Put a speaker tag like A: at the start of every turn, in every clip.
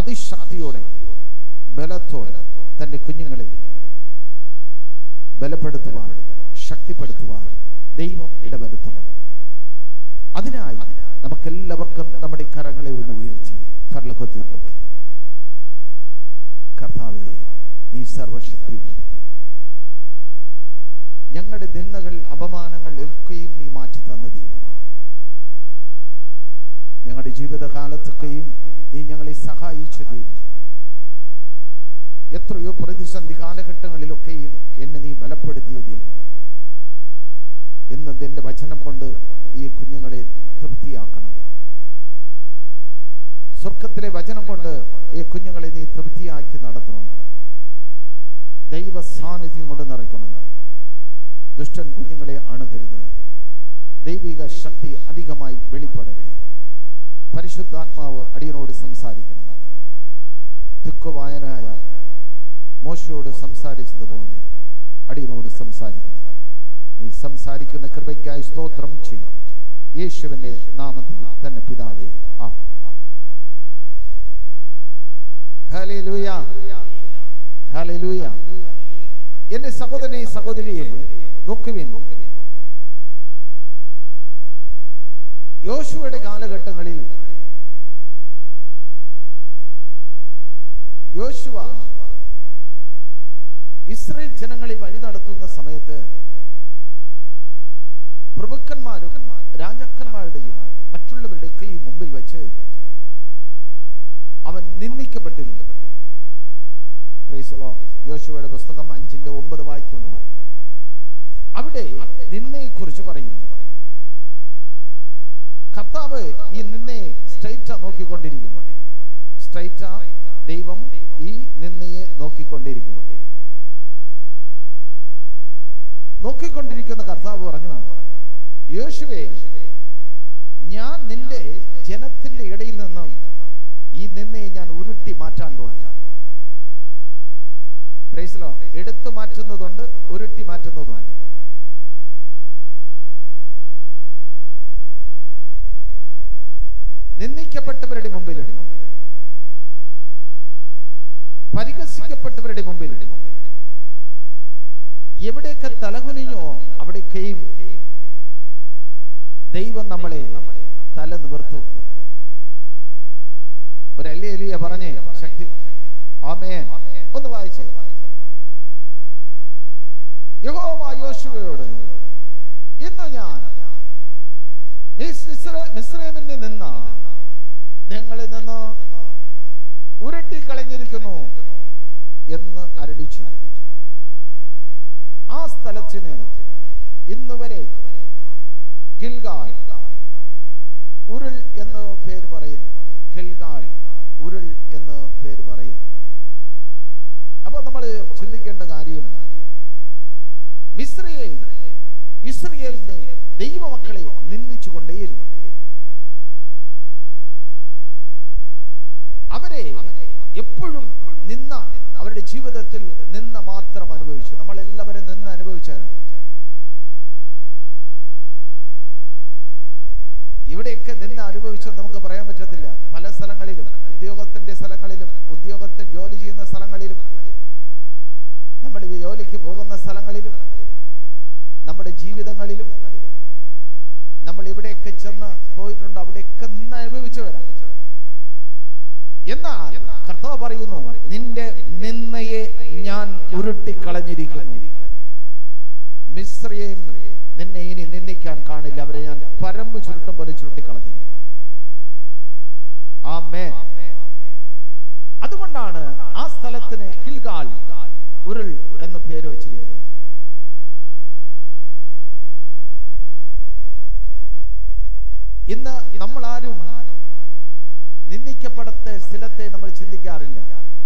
A: അതിശക്തിയോടെ ബലത്തോടെ തന്റെ കുഞ്ഞുങ്ങളെ ബലപ്പെടുത്തുവാൻ ശക്തിപ്പെടുത്തുവാൻ ദൈവം ഇടവരുത്തണം അതിനായി നമുക്കെല്ലാവർക്കും നമ്മുടെ കരങ്ങളെ ഒന്ന് ഉയർത്തി പരലോകത്തിൽ നോക്കി കർത്താവേ നീ സർവശക്തിയുള്ളത് ഞങ്ങളുടെ നിന്ദകൾ അപമാനങ്ങൾ ഏൽക്കുകയും നീ മാറ്റി തന്ന ദൈവമാണ് ഞങ്ങളുടെ ജീവിതകാലത്തൊക്കെയും നീ ഞങ്ങളെ സഹായിച്ച ദൈവം എത്രയോ പ്രതിസന്ധി കാലഘട്ടങ്ങളിലൊക്കെയും എന്നെ നീ ബലപ്പെടുത്തിയ ദൈവം ഇന്ന് നിന്റെ വചനം കൊണ്ട് ഈ കുഞ്ഞുങ്ങളെ തൃപ്തിയാക്കണം സ്വർഗത്തിലെ വചനം കൊണ്ട് ഈ കുഞ്ഞുങ്ങളെ നീ തൃപ്തിയാക്കി നടത്തണം ദൈവ സാന്നിധ്യം കൊണ്ട് നിറയ്ക്കണം ദുഷ്ടൻ കുഞ്ഞുങ്ങളെ അണുകരുത് ദൈവിക ശക്തി അധികമായി വെളിപ്പെടട്ടെ പരിശുദ്ധാത്മാവ് അടിയനോട് സംസാരിക്കണം തിക്കുവായനായ മോശയോട് സംസാരിച്ചതുപോലെ അടിയനോട് സംസാരിക്കണം നീ സംസാരിക്കുന്ന കൃപയ്ക്കായി സ്തോത്രം ചെയ്യും യേശുവിന്റെ നാമത്തിൽ തന്നെ പിതാവേ ആ ഹല്ലേലൂയ ഹല്ലേലൂയ എന്റെ സഹോദരനെ സഹോദരിയെ നോക്കുവിൻ യോശുവയുടെ കാലഘട്ടങ്ങളിൽ യോശുവ ഇസ്രയേൽ ജനങ്ങളെ വഴി നടത്തുന്ന സമയത്ത് പ്രഭുക്കന്മാരും രാജാക്കന്മാരുടെയും മറ്റുള്ളവരുടെയൊക്കെയും മുമ്പിൽ വെച്ച് അവൻ നിന്ദിക്കപ്പെട്ടിരുന്നു Praise the Lord. യോശുവയുടെ പുസ്തകം അഞ്ചിന്റെ ഒമ്പത് വായിക്കുമ്പോൾ അവിടെ നിന്നയെ കുറിച്ച് പറയുന്നു കർത്താവ് ഈ നിന്നെ സ്ട്രൈറ്റാ നോക്കിക്കൊണ്ടിരിക്കും സ്ട്രൈറ്റാ ദൈവം ഈ നിന്നയെ നോക്കിക്കൊണ്ടിരിക്കും നോക്കിക്കൊണ്ടിരിക്കുന്ന കർത്താവ് പറഞ്ഞു യേശുവേ ഞാൻ നിന്റെ ജനത്തിന്റെ ഇടയിൽ നിന്നും ഈ നിന്നയെ ഞാൻ ഉരുട്ടി മാറ്റാൻ പോകുന്നു പ്രൈസിലോ എടുത്തു മാറ്റുന്നതുണ്ട് ഉരുട്ടി മാറ്റുന്നതുണ്ട് നിന്ദിക്കപ്പെട്ടവരുടെ മുമ്പിലും പരിഹസിക്കപ്പെട്ടവരുടെ മുമ്പിലും എവിടെയൊക്കെ തലകുനിഞ്ഞോ അവിടേക്കെയും ദൈവം നമ്മളെ തല നിവർത്തും ഒരു അല്ലി അലിയ പറഞ്ഞേ ശക്തി ആമേൻ ഒന്ന് വായിച്ചേ യഹോവ യോശുവയോട് ഇന്ന് ഞാൻ മിസ്ര- മിസ്രൈമിൽ നിന്ന നിങ്ങളിൽ നിന്ന് ഉരുട്ടി കളഞ്ഞിരിക്കുന്നു എന്ന് അരളിച്ചു ആ സ്ഥലത്തിന് ഇന്നുവരെ ഗിൽഗാൽ ഉരുൾ എന്ന് പേര് പറയുന്നു ഗിൽഗാൽ ഉരുൾ എന്ന് പേര് പറയുന്നു അപ്പൊ നമ്മൾ ചിന്തിക്കേണ്ട കാര്യം മിശ്രയേൽ ഇസ്രയേലിനെ ദൈവമക്കളെ നിന്ദിച്ചു കൊണ്ടേയിരുന്നു അവരെ എപ്പോഴും നിന്ന അവരുടെ ജീവിതത്തിൽ നിന്ന മാത്രം അനുഭവിച്ചു നമ്മൾ എല്ലാവരും നിന്ന് അനുഭവിച്ചവരാണ് ഇവിടെയൊക്കെ നിന്ന് അനുഭവിച്ചത് നമുക്ക് പറയാൻ പറ്റത്തില്ല പല സ്ഥലങ്ങളിലും ഉദ്യോഗത്തിന്റെ സ്ഥലങ്ങളിലും ഉദ്യോഗത്തിൽ ജോലി ചെയ്യുന്ന സ്ഥലങ്ങളിലും നമ്മൾ ഈ ജോലിക്ക് പോകുന്ന സ്ഥലങ്ങളിലും നമ്മുടെ ജീവിതങ്ങളിലും നമ്മൾ എവിടെയൊക്കെ ചെന്ന് പോയിട്ടുണ്ട് അവിടെയൊക്കെ നിന്ന് അനുഭവിച്ചവരാ എന്നാൽ കർത്താവ് പറയുന്നു നിന്റെ നിന്നയെ ഞാൻ ഉരുട്ടിക്കളഞ്ഞിരിക്കുന്നു മിശ്രയും നിന്നെ ഇനി നിന്ദിക്കാൻ കാണില്ല അവരെ ഞാൻ പരമ്പ് ചുരുട്ടും പോലെ ചുരുട്ടിക്കളഞ്ഞിരിക്കുന്നു ആമേൻ അതുകൊണ്ടാണ് ആ സ്ഥലത്തിന് കിൽഗാൽ ഉരുൾ എന്ന് പേര് വച്ചിരിക്കുന്നത് ഇന്ന് നമ്മൾ ആരും നിന്ദിക്കപ്പെടത്തെ സ്ഥലത്തെ നമ്മൾ ചിന്തിക്കാറില്ല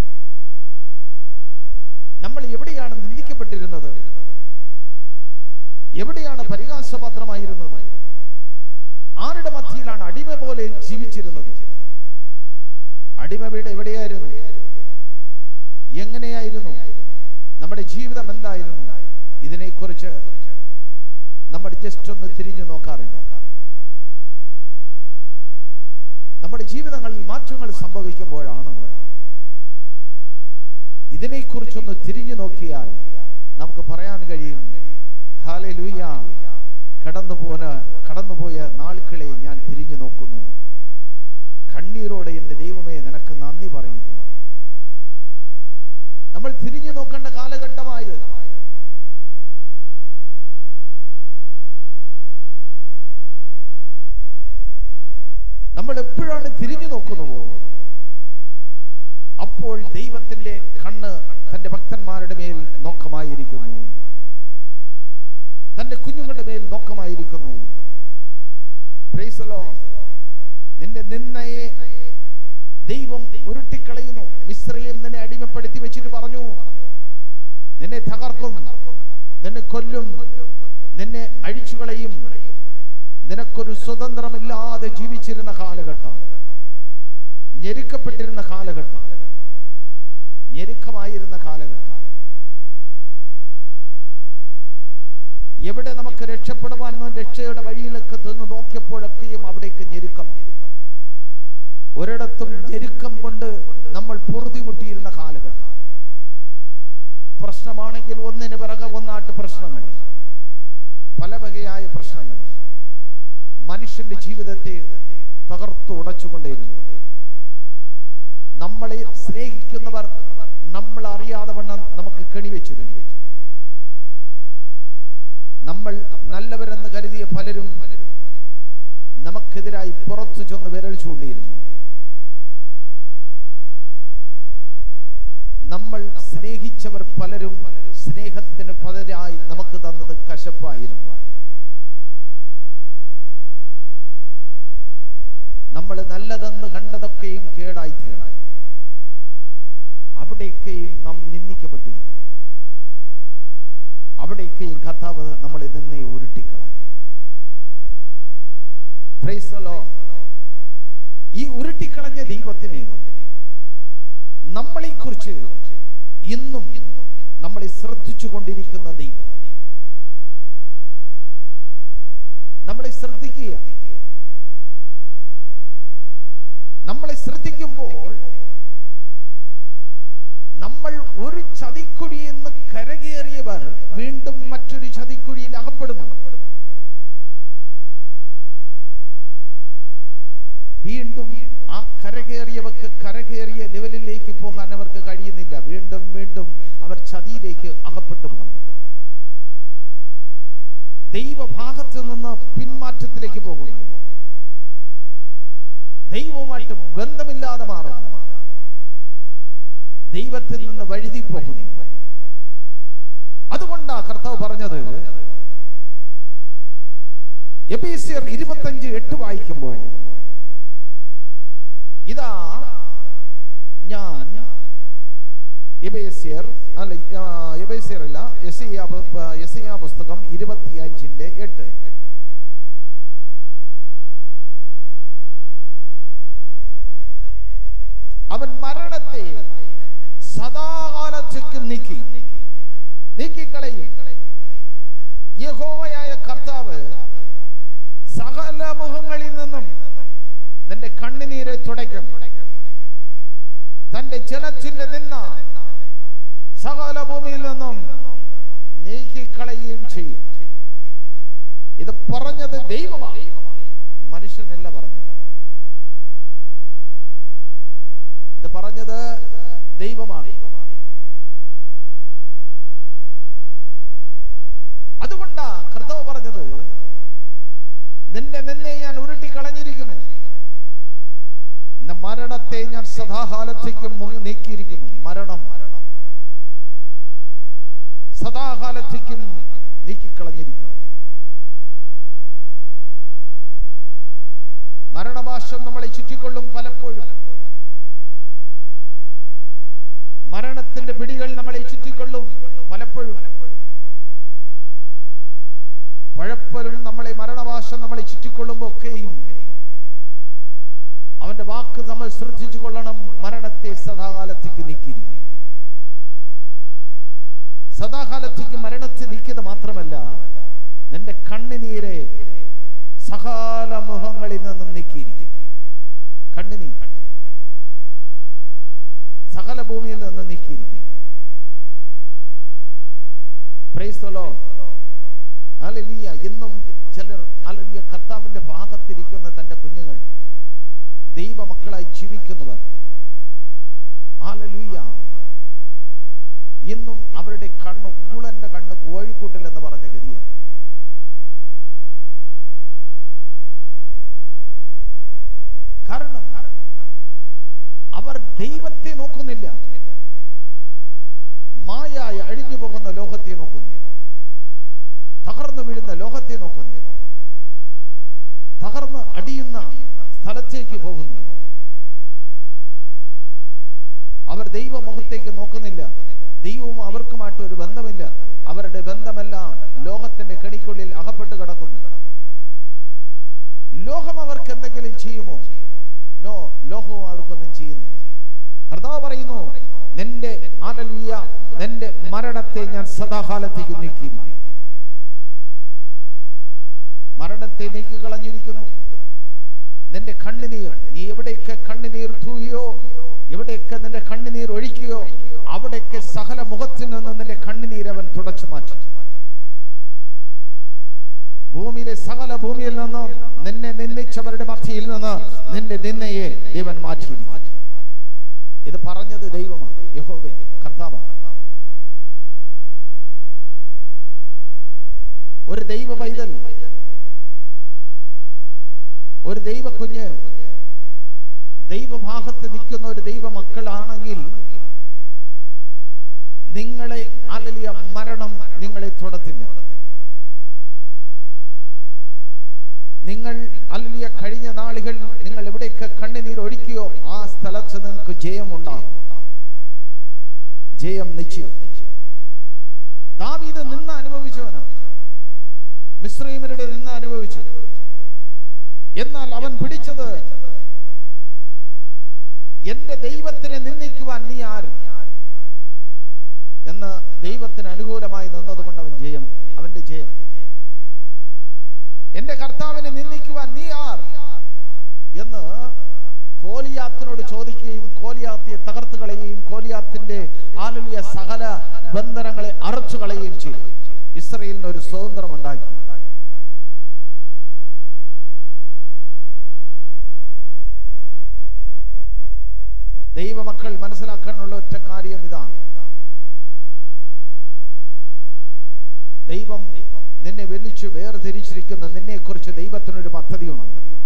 A: നമ്മൾ എവിടെയാണ് നിന്ദിക്കപ്പെട്ടിരുന്നത് എവിടെയാണ് പരിഹാസപാത്രമായിരുന്നത് ആരുടെ മധ്യയിലാണ് അടിമ പോലെ ജീവിച്ചിരുന്നത് അടിമ വീട് എവിടെയായിരുന്നു എങ്ങനെയായിരുന്നു നമ്മുടെ ജീവിതം എന്തായിരുന്നു ഇതിനെക്കുറിച്ച് നമ്മൾ ജസ്റ്റ് ഒന്ന് തിരിഞ്ഞു നോക്കാറില്ല നമ്മുടെ ജീവിതങ്ങളിൽ മാറ്റങ്ങൾ സംഭവിക്കുമ്പോഴാണ് ഇതിനെക്കുറിച്ചൊന്ന് തിരിഞ്ഞു നോക്കിയാൽ നമുക്ക് പറയാൻ കഴിയും ഹാലെ ലൂയ കടന്നുപോന കടന്നുപോയ നാളുകളെ ഞാൻ തിരിഞ്ഞു നോക്കുന്നു കണ്ണീരോടെ എൻ്റെ ദൈവമേ നിനക്ക് നന്ദി പറയുന്നു നമ്മൾ തിരിഞ്ഞു നോക്കേണ്ട കാലഘട്ടമായത് നമ്മൾ എപ്പോഴാണ് തിരിഞ്ഞു നോക്കുന്നുവോ അപ്പോൾ ദൈവത്തിന്റെ കണ്ണ് തന്റെ ഭക്തന്മാരുടെ മേൽ നോക്കമായിരിക്കുന്നു തന്റെ കുഞ്ഞുങ്ങളുടെ മേൽ നോക്കമായിരിക്കുന്നു Praise the Lord. നിന്റെ നിന്നയെ ദൈവം ഉരുട്ടിക്കളയുന്നു മിശ്രയും നിന്നെ അടിമപ്പെടുത്തി വെച്ചിട്ട് പറഞ്ഞു നിന്നെ തകർക്കും നിന്നെ കൊല്ലും നിന്നെ അഴിച്ചുകളയും നിനക്കൊരു സ്വതന്ത്രമില്ലാതെ ജീവിച്ചിരുന്ന കാലഘട്ടം ഞെരുക്കപ്പെട്ടിരുന്ന കാലഘട്ടം ഞെരുക്കമായിരുന്ന കാലഘട്ടം എവിടെ നമുക്ക് രക്ഷപ്പെടുവാനോ രക്ഷയുടെ വഴിയിലൊക്കെ നിന്ന് നോക്കിയപ്പോഴൊക്കെയും അവിടേക്ക് ഞെരുക്കമാണ് ഒരിടത്തും ഞെരുക്കം കൊണ്ട് നമ്മൾ പൊറുതിമുട്ടിയിരുന്ന കാലഘട്ടം പ്രശ്നമാണെങ്കിൽ ഒന്നിന് പിറകെ ഒന്നാട്ട് പ്രശ്നങ്ങൾ പല വകയായ പ്രശ്നങ്ങൾ മനുഷ്യന്റെ ജീവിതത്തെ തകർത്തു ഉടച്ചുകൊണ്ടേയിരുന്നു നമ്മളെ സ്നേഹിക്കുന്നവർ നമ്മൾ അറിയാതെ വണ്ണം നമുക്ക് കെണിവെച്ചിരുന്നു നമ്മൾ നല്ലവരെന്ന് കരുതിയ പലരും നമുക്കെതിരായി പുറത്തു ചെന്ന് വിരൽ ചൂണ്ടിയിരുന്നു നമ്മൾ സ്നേഹിച്ചവർ പലരും സ്നേഹത്തിന് പകരമായി നമുക്ക് തന്നത് കശപ്പായിരുന്നു നമ്മൾ നല്ലതെന്ന് കണ്ടതൊക്കെയും കേടായി തീർന്നു അവിടെയൊക്കെയും നാം നിന്ദിക്കപ്പെട്ടിരുന്നു അവിടെയൊക്കെയും കർത്താവ് നമ്മളെ നിന്നെ ഉരുട്ടിക്കളഞ്ഞു Praise the Lord. ഈ ഉരുട്ടിക്കളഞ്ഞ ദൈവത്തിന് നമ്മളെ കുറിച്ച് ഇന്നും നമ്മളെ ശ്രദ്ധിച്ചു കൊണ്ടിരിക്കുന്ന ദൈവം നമ്മളെ ശ്രദ്ധിക്കുക നമ്മളെ ശ്രദ്ധിക്കുമ്പോൾ നമ്മൾ ഒരു ചതിക്കുഴിയിൽ നിന്ന് കരകയറിയവർ വീണ്ടും മറ്റൊരു ചതിക്കുഴിയിൽ അകപ്പെടുന്നു വീണ്ടും ആ കരകയറിയവർക്ക് കരകയറിയ ലെവലിലേക്ക് പോകാൻ അവർക്ക് കഴിയുന്നില്ല വീണ്ടും വീണ്ടും അവർ ചതിയിലേക്ക് അകപ്പെട്ടു പോകും ദൈവഭാഗത്ത് നിന്ന് പിന്മാറ്റത്തിലേക്ക് പോകുന്നു ദൈവവുമായിട്ട് ബന്ധമില്ലാതെ മാറുന്നു ദൈവത്തിൽ നിന്ന് വഴുതി പോകുന്നു അതുകൊണ്ടാ കർത്താവ് പറഞ്ഞത് എബേസിയർ ഇരുപത്തഞ്ച് എട്ട് വായിക്കുമ്പോൾ ഇതാ ഞാൻ എബേസിയർ അല്ല ആ, എബേസിയർ അല്ല യെശയ്യാ പ- യെശയ്യാ പുസ്തകം ഇരുപത്തിയഞ്ചിന്റെ എട്ട് അവൻ മരണത്തെ സദാകാലത്തേക്കും നീക്കി നീക്കിക്കളയും യഹോവയായ കർത്താവ് സകല മുഖങ്ങളിൽ നിന്നും നിന്റെ കണ്ണുനീരെ തുടയ്ക്കും തന്റെ ജനത്തിന്റെ നിന്ന സകല ഭൂമിയിൽ നിന്നും നീക്കിക്കളയുകയും ചെയ്യും ഇത് പറഞ്ഞത് ദൈവമാണ് മനുഷ്യനല്ല പറഞ്ഞത് ഇത് പറഞ്ഞത് ദൈവമാണ് അതുകൊണ്ടാ കർത്താവ് പറഞ്ഞത് നിന്റെ നിന്നെ ഞാൻ ഉരുട്ടി കളഞ്ഞിരിക്കുന്നു നിന്റെ മരണത്തെ ഞാൻ സദാകാലത്തേക്കും മുങ്ങി നീക്കിയിരിക്കുന്നു മരണം സദാകാലത്തേക്കും നീക്കിക്കളഞ്ഞിരിക്കുന്നു മരണഭാഷം നമ്മളെ ചുറ്റിക്കൊള്ളും പലപ്പോഴും മരണത്തിന്റെ പിടികൾ നമ്മളെ ചുറ്റിക്കൊള്ളും പലപ്പോഴും പഴപ്പോഴും നമ്മളെ മരണവാശം നമ്മളെ ചുറ്റിക്കൊള്ളുമ്പോൾ ഒക്കെയും അവന്റെ വാക്ക് നമ്മൾ ശ്രദ്ധിച്ചു കൊള്ളണം മരണത്തെ സദാകാലത്തേക്ക് നീക്കിയിരിക്കുന്നു സദാകാലത്തേക്ക് മരണത്തെ നീക്കിയത് മാത്രമല്ല നിന്റെ കണ്ണുനീരെ സകാല മുഖങ്ങളിൽ നിന്നും നീക്കിയിരിക്കും കണ്ണുനീർ സകല ഭൂമിയിൽ നിന്ന് നീക്കിയിരിക്കും Praise the Lord. Hallelujah. ഇന്നും ചിലർ അല്ലെങ്കിൽ കർത്താവിന്റെ ഭാഗത്തിരിക്കുന്ന തന്റെ കുഞ്ഞുങ്ങൾ ദൈവമക്കളായി ജീവിക്കുന്നവർ Hallelujah. ഇന്നും അവരുടെ കണ്ണ് ഊളന്റെ കണ്ണ് കോഴിക്കൂട്ടിൽ എന്ന് പറഞ്ഞ ഗതിയാണ് കാരണം അവർ ദൈവത്തെ നോക്കുന്നില്ല മായായി അഴിഞ്ഞു പോകുന്ന ലോകത്തെ നോക്കുന്നു തകർന്നു വീഴുന്ന ലോകത്തെ നോക്കുന്നു തകർന്ന് അടിയുന്ന സ്ഥലത്തേക്ക് പോകുന്നു അവർ ദൈവമുഖത്തേക്ക് നോക്കുന്നില്ല ദൈവവും അവർക്കുമായിട്ട് ഒരു ബന്ധമില്ല അവരുടെ ബന്ധമെല്ലാം ലോകത്തിന്റെ കെണിക്കുള്ളിൽ അകപ്പെട്ട് കിടക്കുന്നു ലോകം അവർക്ക് എന്തെങ്കിലും ചെയ്യുമോ നോ ലോകവും അവർക്കൊന്നും ചെയ്യുന്നില്ല കർത്താവ് പറയുന്നു നിന്റെ ആലലിയ നിന്റെ മരണത്തെ ഞാൻ സദാകാലത്തേക്ക് നീക്കിയിരിക്കും മരണത്തെ നീക്കി കളഞ്ഞിരിക്കുന്നു നിന്റെ കണ്ണുനീർ നീ എവിടെയൊക്കെ കണ്ണുനീർ തൂയോ എവിടെയൊക്കെ നിന്റെ കണ്ണുനീർ ഒഴിക്കുകയോ അവിടെയൊക്കെ സകല മുഖത്തിൽ നിന്ന് നിന്റെ കണ്ണുനീർ അവൻ തുടച്ചു മാറ്റി ഭൂമിയിലെ സകല ഭൂമിയിൽ നിന്നും നിന്നെ നിന്ദിച്ചവരുടെ മധ്യയിൽ നിന്ന് നിന്റെ നിന്നയെ ദൈവൻ മാറ്റിയിരിക്കും ഇത് പറഞ്ഞത് ദൈവമാണ് യഹോവ കർത്താവാണ് ഒരു ദൈവ പൈതൽ ഒരു ദൈവ കുഞ്ഞ് ദൈവഭാഗത്ത് നിൽക്കുന്ന ഒരു ദൈവ മക്കളാണെങ്കിൽ നിങ്ങളെ അലലിയ മരണം നിങ്ങളെ തൊടത്തില്ല നിങ്ങൾ അലലിയ കഴിഞ്ഞ നാളുകൾ നിങ്ങൾ എവിടെയൊക്കെ കണ്ണുനീർ ഒഴിക്കുകയോ ആ സ്ഥലത്ത് നിങ്ങൾക്ക് ജയമുണ്ടാകും ജയം നിശ്ചയം ദാവീദ് നിന്ന് അനുഭവിച്ചവനാണ് മിശ്രീമരുടെ നിന്ന് അനുഭവിച്ചു എന്നാൽ അവൻ പിടിച്ചത് എന്റെ ദൈവത്തിനെ നിന്ദിക്കുവാൻ നീ ആര് എന്ന് ദൈവത്തിന് അനുകൂലമായി നിന്നതുകൊണ്ട് അവൻ ജയം അവന്റെ ജയം എന്റെ കർത്താവിനെ നിന്ദിക്കുവാൻ നീ ആർ എന്ന് കോലിയാത്തിനോട് ചോദിക്കുകയും കോലിയാത്തിയെ തകർത്ത് കളയുകയും കോലിയാത്തിന്റെ ആലുലിയ സകല ബന്ധനങ്ങളെ അറച്ചു കളയുകയും ചെയ്തു ഇസ്രയേലിന് ഒരു സ്വതന്ത്രം ഉണ്ടാക്കി ദൈവമക്കൾ മനസ്സിലാക്കാനുള്ള ഒറ്റ കാര്യം ഇതാണ് ദൈവം നിന്നെ വിളിച്ചു വേർതിരിച്ചിരിക്കുന്ന നിന്നെ കുറിച്ച് ദൈവത്തിനൊരു പദ്ധതിയുണ്ട്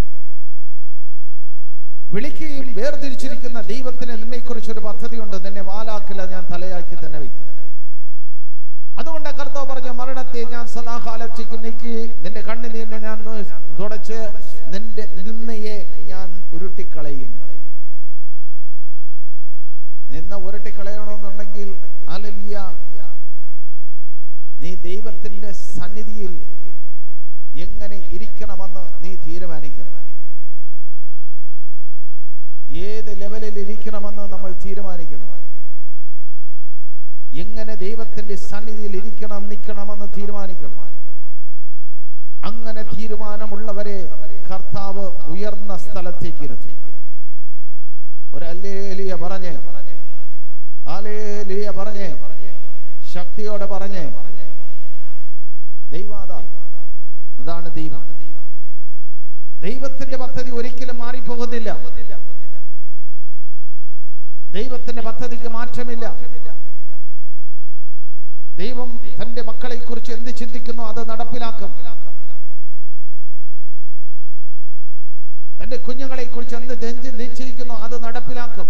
A: വിളിക്കുകയും വേർതിരിച്ചിരിക്കുന്ന ദൈവത്തിന് നിന്നെ കുറിച്ച് ഒരു പദ്ധതിയുണ്ട് നിന്നെ വാലാക്കില്ല ഞാൻ തലയാക്കി തന്നെ വയ്ക്കും അതുകൊണ്ട് കർത്താവ് പറഞ്ഞ മരണത്തെ ഞാൻ സദാകാലത്തേക്ക് നീക്കി നിന്റെ കണ്ണുനീരിനെ ഞാൻ തുടച്ച് നിന്റെ നിന്നയെ ഞാൻ ഉരുട്ടിക്കളയും നിന്ന ഉരുട്ടിക്കളയണമെന്നുണ്ടെങ്കിൽ അലലിയ നീ ദൈവത്തിന്റെ സന്നിധിയിൽ എങ്ങനെ ഇരിക്കണമെന്ന് നീ തീരുമാനിക്കണം ഏത് ലെവലിൽ ഇരിക്കണമെന്ന് നമ്മൾ തീരുമാനിക്കണം എങ്ങനെ ദൈവത്തിന്റെ സന്നിധിയിൽ ഇരിക്കണം നിൽക്കണമെന്ന് തീരുമാനിക്കണം അങ്ങനെ തീരുമാനമുള്ളവരെ കർത്താവ് ഉയർന്ന സ്ഥലത്തേക്ക് ഇരുത്തി ഒരു അല്ലേലിയ പറഞ്ഞേ ആലേലിയ പറഞ്ഞേ ശക്തിയോടെ പറഞ്ഞേ ദൈവാദ അതാണ് ദൈവം ദൈവത്തിന്റെ പദ്ധതി ഒരിക്കലും മാറിപ്പോകുന്നില്ല ദൈവത്തിന്റെ പദ്ധതിക്ക് മാറ്റമില്ല ദൈവം തന്റെ മക്കളെ കുറിച്ച് എന്ത് ചിന്തിക്കുന്നു അത് നടപ്പിലാക്കും തന്റെ കുഞ്ഞുങ്ങളെ കുറിച്ച് എന്ത് തെഞ്ച് നിശ്ചയിക്കുന്നു അത് നടപ്പിലാക്കും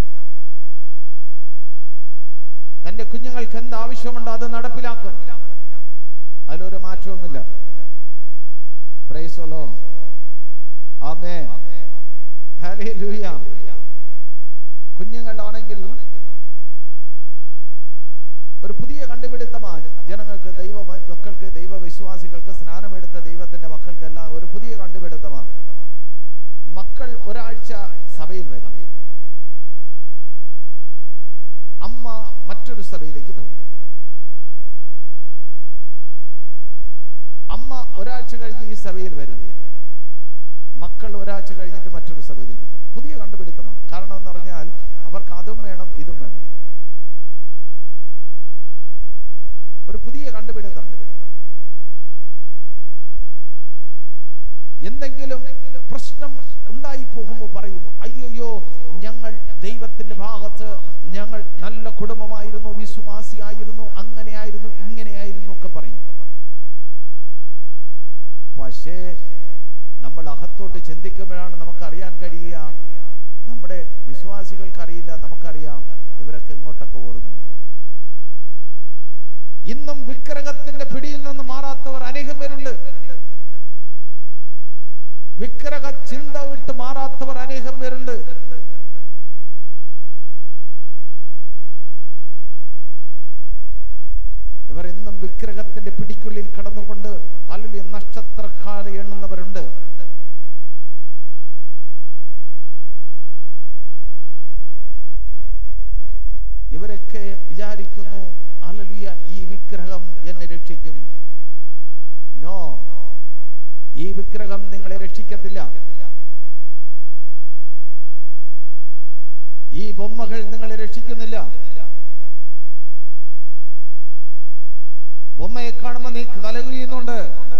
A: തന്റെ കുഞ്ഞുങ്ങൾക്ക് എന്ത് ആവശ്യമുണ്ടോ അത് നടപ്പിലാക്കും അതിലൊരു മാറ്റവുമില്ല പ്രൈസലോ ആമേ ഹല്ലേലൂയ കുഞ്ഞുങ്ങളാണെങ്കിൽ ഒരു പുതിയ കണ്ടുപിടുത്തമാണ് ജനങ്ങൾക്ക് ദൈവ മക്കൾക്ക് ദൈവ വിശ്വാസികൾക്ക് സ്നാനമെടുത്ത ദൈവത്തിന്റെ മക്കൾക്കെല്ലാം ഒരു പുതിയ കണ്ടുപിടുത്തമാണ് മക്കൾ ഒരാഴ്ച സഭയിൽ വരും അമ്മ മറ്റൊരു സഭയിലേക്ക് പോകും അമ്മ ഒരാഴ്ച കഴിഞ്ഞ് ഈ സഭയിൽ വരും മക്കൾ ഒരാഴ്ച കഴിഞ്ഞിട്ട് മറ്റൊരു സഭയിലേക്ക് പോകും. പുതിയ കണ്ടുപിടുത്തമാണ് കാരണം എന്ന് പറഞ്ഞാൽ അവർക്ക് അതും വേണം ഇതും വേണം ഒരു പുതിയ കണ്ടുപിടുത്തം പ്രശ്നം ഉണ്ടായി പോകുമ്പോൾ പറയും അയ്യോ ഞങ്ങൾ ദൈവത്തിന്റെ ഭാഗത്ത് ഞങ്ങൾ നല്ല കുടുംബമായിരുന്നു വിശ്വാസിയായിരുന്നു അങ്ങനെയായിരുന്നു ഇങ്ങനെയായിരുന്നു ഒക്കെ പറയും പക്ഷേ നമ്മൾ അകത്തോട്ട് ചിന്തിക്കുമ്പോഴാണ് നമുക്ക് അറിയാൻ കഴിയുക നമ്മുടെ വിശ്വാസികൾക്കറിയില്ല നമുക്കറിയാം ഇവരൊക്കെ എങ്ങോട്ടൊക്കെ ഓടുന്നു ഇന്നും വിഗ്രഹത്തിന്റെ പിടിയിൽ നിന്ന് മാറാത്തവർ അനേകം പേരുണ്ട് വിഗ്രഹ ചിന്ത വിട്ട് മാറാത്തവർ അനേകം പേരുണ്ട് ഇവർ ഇന്നും വിഗ്രഹത്തിന്റെ പിടിക്കുള്ളിൽ കടന്നുകൊണ്ട് അല്ലെങ്കിൽ നക്ഷത്രക്കാർ എണ്ണുന്നവരുണ്ട് ഇവരൊക്കെ വിചാരിക്കുന്നു അലലുയ ഈ വിഗ്രഹം എന്നെ രക്ഷിക്കും നോ ഈ വിഗ്രഹം നിങ്ങളെ രക്ഷിക്കത്തില്ല ഈ ബൊമ്മകൾ നിങ്ങളെ രക്ഷിക്കുന്നില്ല ബൊമ്മയെ കാണുമ്പോൾ നീ തലകുരിയുന്നുണ്ട്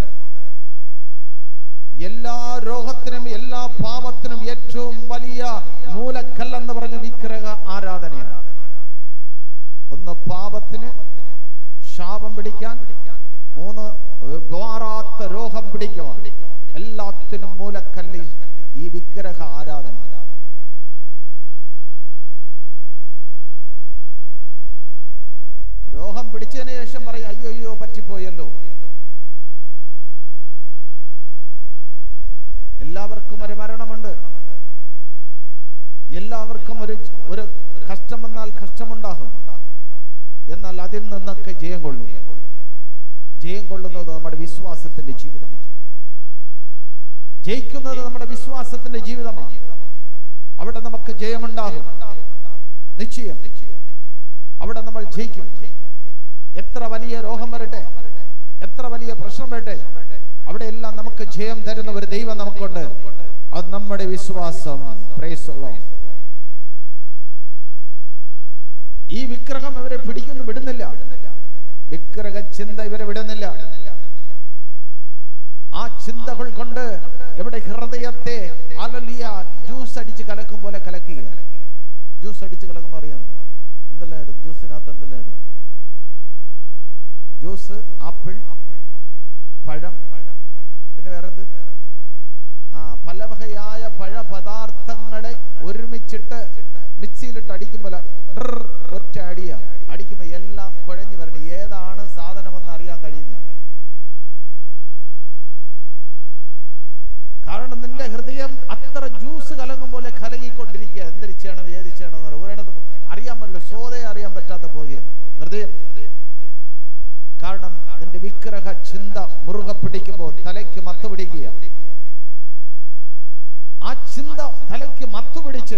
A: എല്ലാ രോഗത്തിനും എല്ലാ പാപത്തിനും ഏറ്റവും വലിയ മൂലക്കല്ലെന്ന് പറഞ്ഞ വിഗ്രഹ ആരാധനയാണ് ഒന്ന് പാപത്തിന് ശാപം പിടിക്കാൻ മൂന്ന് മാറാത്ത രോഗം പിടിക്കുവാൻ എല്ലാത്തിനും മൂലക്കല്ല് ഈ വിഗ്രഹ ആരാധന രോഗം പിടിച്ചതിന് ശേഷം പറയും അയ്യോ അയ്യോ പറ്റിപ്പോയല്ലോ എല്ലാവർക്കും ഒരു മരണമുണ്ട് എല്ലാവർക്കും ഒരു ഒരു കഷ്ടം വന്നാൽ കഷ്ടമുണ്ടാകും എന്നാൽ അതിൽ നിന്നൊക്കെ ജയം കൊള്ളും ജയം കൊള്ളുന്നത് നമ്മുടെ വിശ്വാസത്തിന്റെ ജീവിതമാണ് ജയിക്കുന്നത് നമ്മുടെ വിശ്വാസത്തിന്റെ ജീവിതമാണ് അവിടെ നമുക്ക് ജയമുണ്ടാകും നിശ്ചയം അവിടെ നമ്മൾ ജയിക്കും എത്ര വലിയ രോഗം വരട്ടെ എത്ര വലിയ പ്രശ്നം വരട്ടെ അവിടെ എല്ലാം നമുക്ക് ജയം തരുന്ന ഒരു ദൈവം നമുക്കുണ്ട് അത് നമ്മുടെ വിശ്വാസം പ്രേസുള്ള ഈ വിഗ്രഹം ഇവരെ പിടിക്കുന്നു വിടുന്നില്ല വിഗ്രഹ ചിന്ത ഇവരെ വിടുന്നില്ല ആ ചിന്തകൾ കൊണ്ട് ഇവിടെ ഹൃദയത്തെ അലലിയ ജ്യൂസ് അടിച്ച് കലക്കും പോലെ കലക്കുക ജ്യൂസ് അടിച്ച് കലക്കുമ്പോൾ അറിയാമോ എന്തെല്ലാം ഇടും ജ്യൂസിനകത്ത് എന്തെല്ലാം ഇടും ജ്യൂസ് ആപ്പിൾ പഴം പിന്നെ വേറെ എന്ത് ആ പല വകയായ പഴ പദാർത്ഥങ്ങളെ ഒരുമിച്ചിട്ട് മിക്സിയിലിട്ട് അടിക്കുമ്പോൾ ഒറ്റ അടിയ അടിക്കുമ്പോൾ എല്ലാം കുഴഞ്ഞു വരണം ഏതാണ് സാധനമെന്ന് അറിയാൻ കഴിയുന്നില്ല കാരണം നിന്റെ ഹൃദയം അത്ര ജ്യൂസ് കലങ്ങും പോലെ കലങ്ങിക്കൊണ്ടിരിക്കുക എന്തിരി ചെയ്യണം ഏത് ചെയ്യണം എന്ന് പറയും ഒരിടത്ത് അറിയാൻ പറ്റില്ല ശോധയെ അറിയാൻ പറ്റാത്ത പോകുകയാണ് ഹൃദയം കാരണം നിന്റെ വിഗ്രഹ ചിന്ത മുറുകെ പിടിക്കുമ്പോൾ തലയ്ക്ക് മത്ത് പിടിക്കുക ആ ചിന്ത തലയ്ക്ക് മത്ത് പിടിച്ച്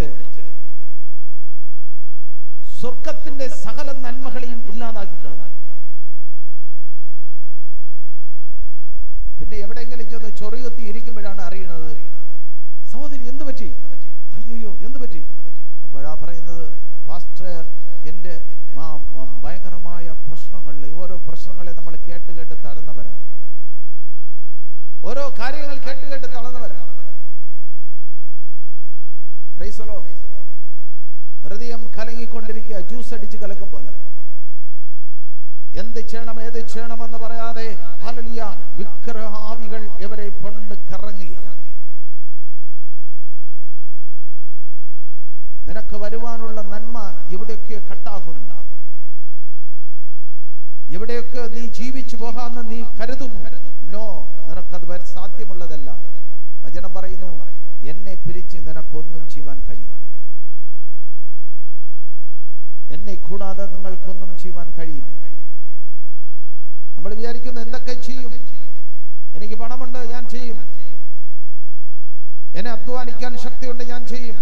A: സ്വർഗത്തിന്റെ സകല നന്മകളെയും ഇല്ലാതാക്കി കളയും പിന്നെ എവിടെയെങ്കിലും ചെന്ന് ചൊറിയുത്തി ഇരിക്കുമ്പോഴാണ് അറിയുന്നത് സഹോദരി എന്ത് പറ്റി അയ്യോ എന്ത് പറ്റി അപ്പോഴാ പറയുന്നത് പാസ്റ്റർ എന്റെ മാ- മ- ഭയങ്കരമായ പ്രശ്നങ്ങളിൽ ഓരോ പ്രശ്നങ്ങളെ നമ്മൾ കേട്ട് കേട്ട് തളർന്നവരാണ് ഓരോ കാര്യങ്ങൾ കേട്ട് കേട്ട് തളർന്നവരാണ് Praise the Lord. ഹൃദയം കലങ്ങിക്കൊണ്ടിരിക്കുക ജ്യൂസ് അടിച്ച് കലക്കും പോലെ എന്ത് ചെയ്യണം ഏത് ചെയ്യണമെന്ന് പറയാതെ ഹലലിയ വിഗ്രഹാവികൾ ഇവരെ കൊണ്ട് കറങ്ങുകയാണ് നിനക്ക് വരുവാനുള്ള നന്മ ഇവിടെയൊക്കെ കട്ടാകുന്നു എവിടെയൊക്കെ നീ ജീവിച്ചു പോകാമെന്ന് നീ കരുതുന്നു നോ നിനക്കത് വര സാധ്യമുള്ളതല്ല വചനം പറയുന്നു എന്നെ പിരിച്ച് നിനക്കൊന്നും ചെയ്യുവാൻ കഴിയില്ല എന്നെ കൂടാതെ നിങ്ങൾക്കൊന്നും ചെയ്യുവാൻ കഴിയില്ല നമ്മൾ വിചാരിക്കുന്നു എന്തൊക്കെ ചെയ്യും എനിക്ക് പണമുണ്ട് ഞാൻ ചെയ്യും എന്നെ അധ്വാനിക്കാൻ ശക്തിയുണ്ട് ഞാൻ ചെയ്യും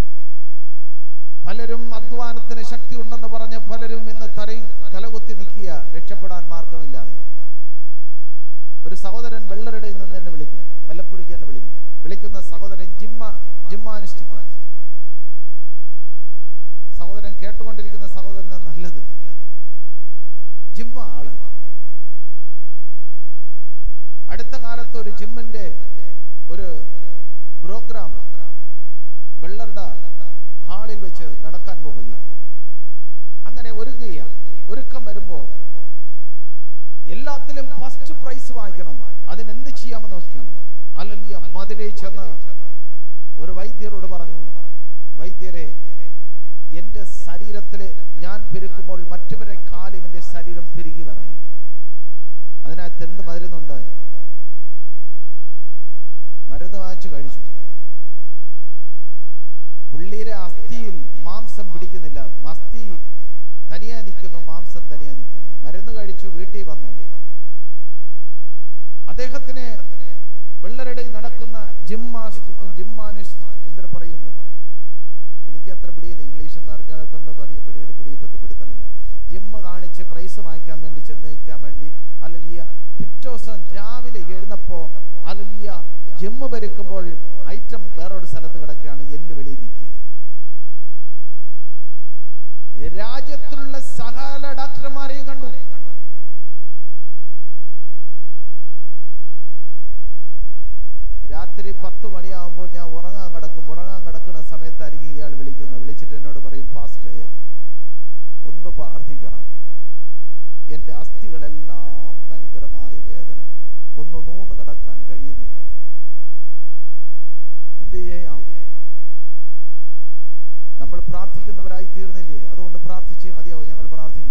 A: പലരും അധ്വാനത്തിന് ശക്തി ഉണ്ടെന്ന് പറഞ്ഞ് പലരും ഇന്ന് തലയിൽ തലകുത്തി നിൽക്കുക രക്ഷപ്പെടാൻ മാർഗമില്ലാതെ ഒരു സഹോദരൻ വെള്ളരുടെ നിന്ന് എന്നെ വിളിക്കും വല്ലപ്പോഴേക്ക് എന്നെ വിളിക്കും വിളിക്കുന്ന സഹോദരൻ ജിമ്മ ജിമ്മാനുഷ്ഠിക്കാൻ സഹോദരൻ കേട്ടുകൊണ്ടിരിക്കുന്ന സഹോദരന് നല്ലത് ജിമ്മ ആള് അടുത്ത കാലത്ത് ഒരു ജിമ്മിന്റെ ഒരു പ്രോഗ്രാം വെള്ളറുടെ ഹാളിൽ വെച്ച് നടക്കാൻ പോവുകയാണ് അങ്ങനെ ഒരുങ്ങുകയാണ് ഒരുക്കം വരുമ്പോ എല്ലാത്തിലും ഫസ്റ്റ് പ്രൈസ് വാങ്ങിക്കണം അതിനെന്ത് ചെയ്യാമെന്ന് നോക്കി അല്ലല്ല മധുരയിൽ ചെന്ന് ഒരു വൈദ്യരോട് പറഞ്ഞു വൈദ്യരെ എന്റെ ശരീരത്തില് ഞാൻ പെരുക്കുമ്പോൾ മറ്റവരെ കാലും എന്റെ ശരീരം പെരുകി വരണം അതിനകത്ത് എന്ത് മരുന്നുണ്ട് മരുന്ന് വാങ്ങിച്ചു കഴിച്ചു പുള്ളിയുടെ അസ്ഥിയിൽ മാംസം പിടിക്കുന്നില്ല അസ്ഥി തനിയാ നിൽക്കുന്നു മാംസം തനിയാ നിൽക്കുന്നു മരുന്ന് കഴിച്ചു വീട്ടിൽ വന്നു അദ്ദേഹത്തിന് വെള്ളരുടെ നടക്കുന്ന ജിംമാസ്റ്റ് ജിംമാനിസ്റ്റ് എന്തിനു പറയുന്നുണ്ട് എനിക്ക് അത്ര പിടിയില്ല ഇംഗ്ലീഷ് എന്ന് അറിഞ്ഞാലത്തോണ്ട് വലിയ പിടി ഒരു പിടിയപ്പത്ത് പിടുത്തമില്ല ജിമ്മ് കാണിച്ച് പ്രൈസ് വാങ്ങിക്കാൻ വേണ്ടി ചെന്ന് നിൽക്കാൻ വേണ്ടി അല്ലലിയ പിറ്റേ ദിവസം രാവിലെ എഴുന്നപ്പോ അല്ലലിയ ജിമ്മ് പെരുക്കുമ്പോൾ ഐറ്റം വേറൊരു സ്ഥലത്ത് കിടക്കുകയാണ് എല്ല് വെളിയിൽ നിൽക്കുക രാജ്യത്തിലുള്ള സകല ഡോക്ടർമാരെയും കണ്ടു രാത്രി പത്ത് മണിയാകുമ്പോൾ ഞാൻ ഉറങ്ങാൻ കിടക്കും ഉറങ്ങാൻ കിടക്കുന്ന സമയത്തായിരിക്കും ഇയാൾ വിളിക്കുന്നത് വിളിച്ചിട്ട് എന്നോട് പറയും പാസ്റ്റേ ഒന്ന് പ്രാർത്ഥിക്കണം എൻ്റെ അസ്ഥികളെല്ലാം ഭയങ്കരമായ വേദന ഒന്ന് നൂന്ന് കിടക്കാൻ കഴിയുന്നില്ല എന്ത് ചെയ്യാം നമ്മൾ പ്രാർത്ഥിക്കുന്നവരായി തീർന്നില്ലേ അതുകൊണ്ട് പ്രാർത്ഥിച്ചേ മതിയാവും ഞങ്ങൾ പ്രാർത്ഥിക്കും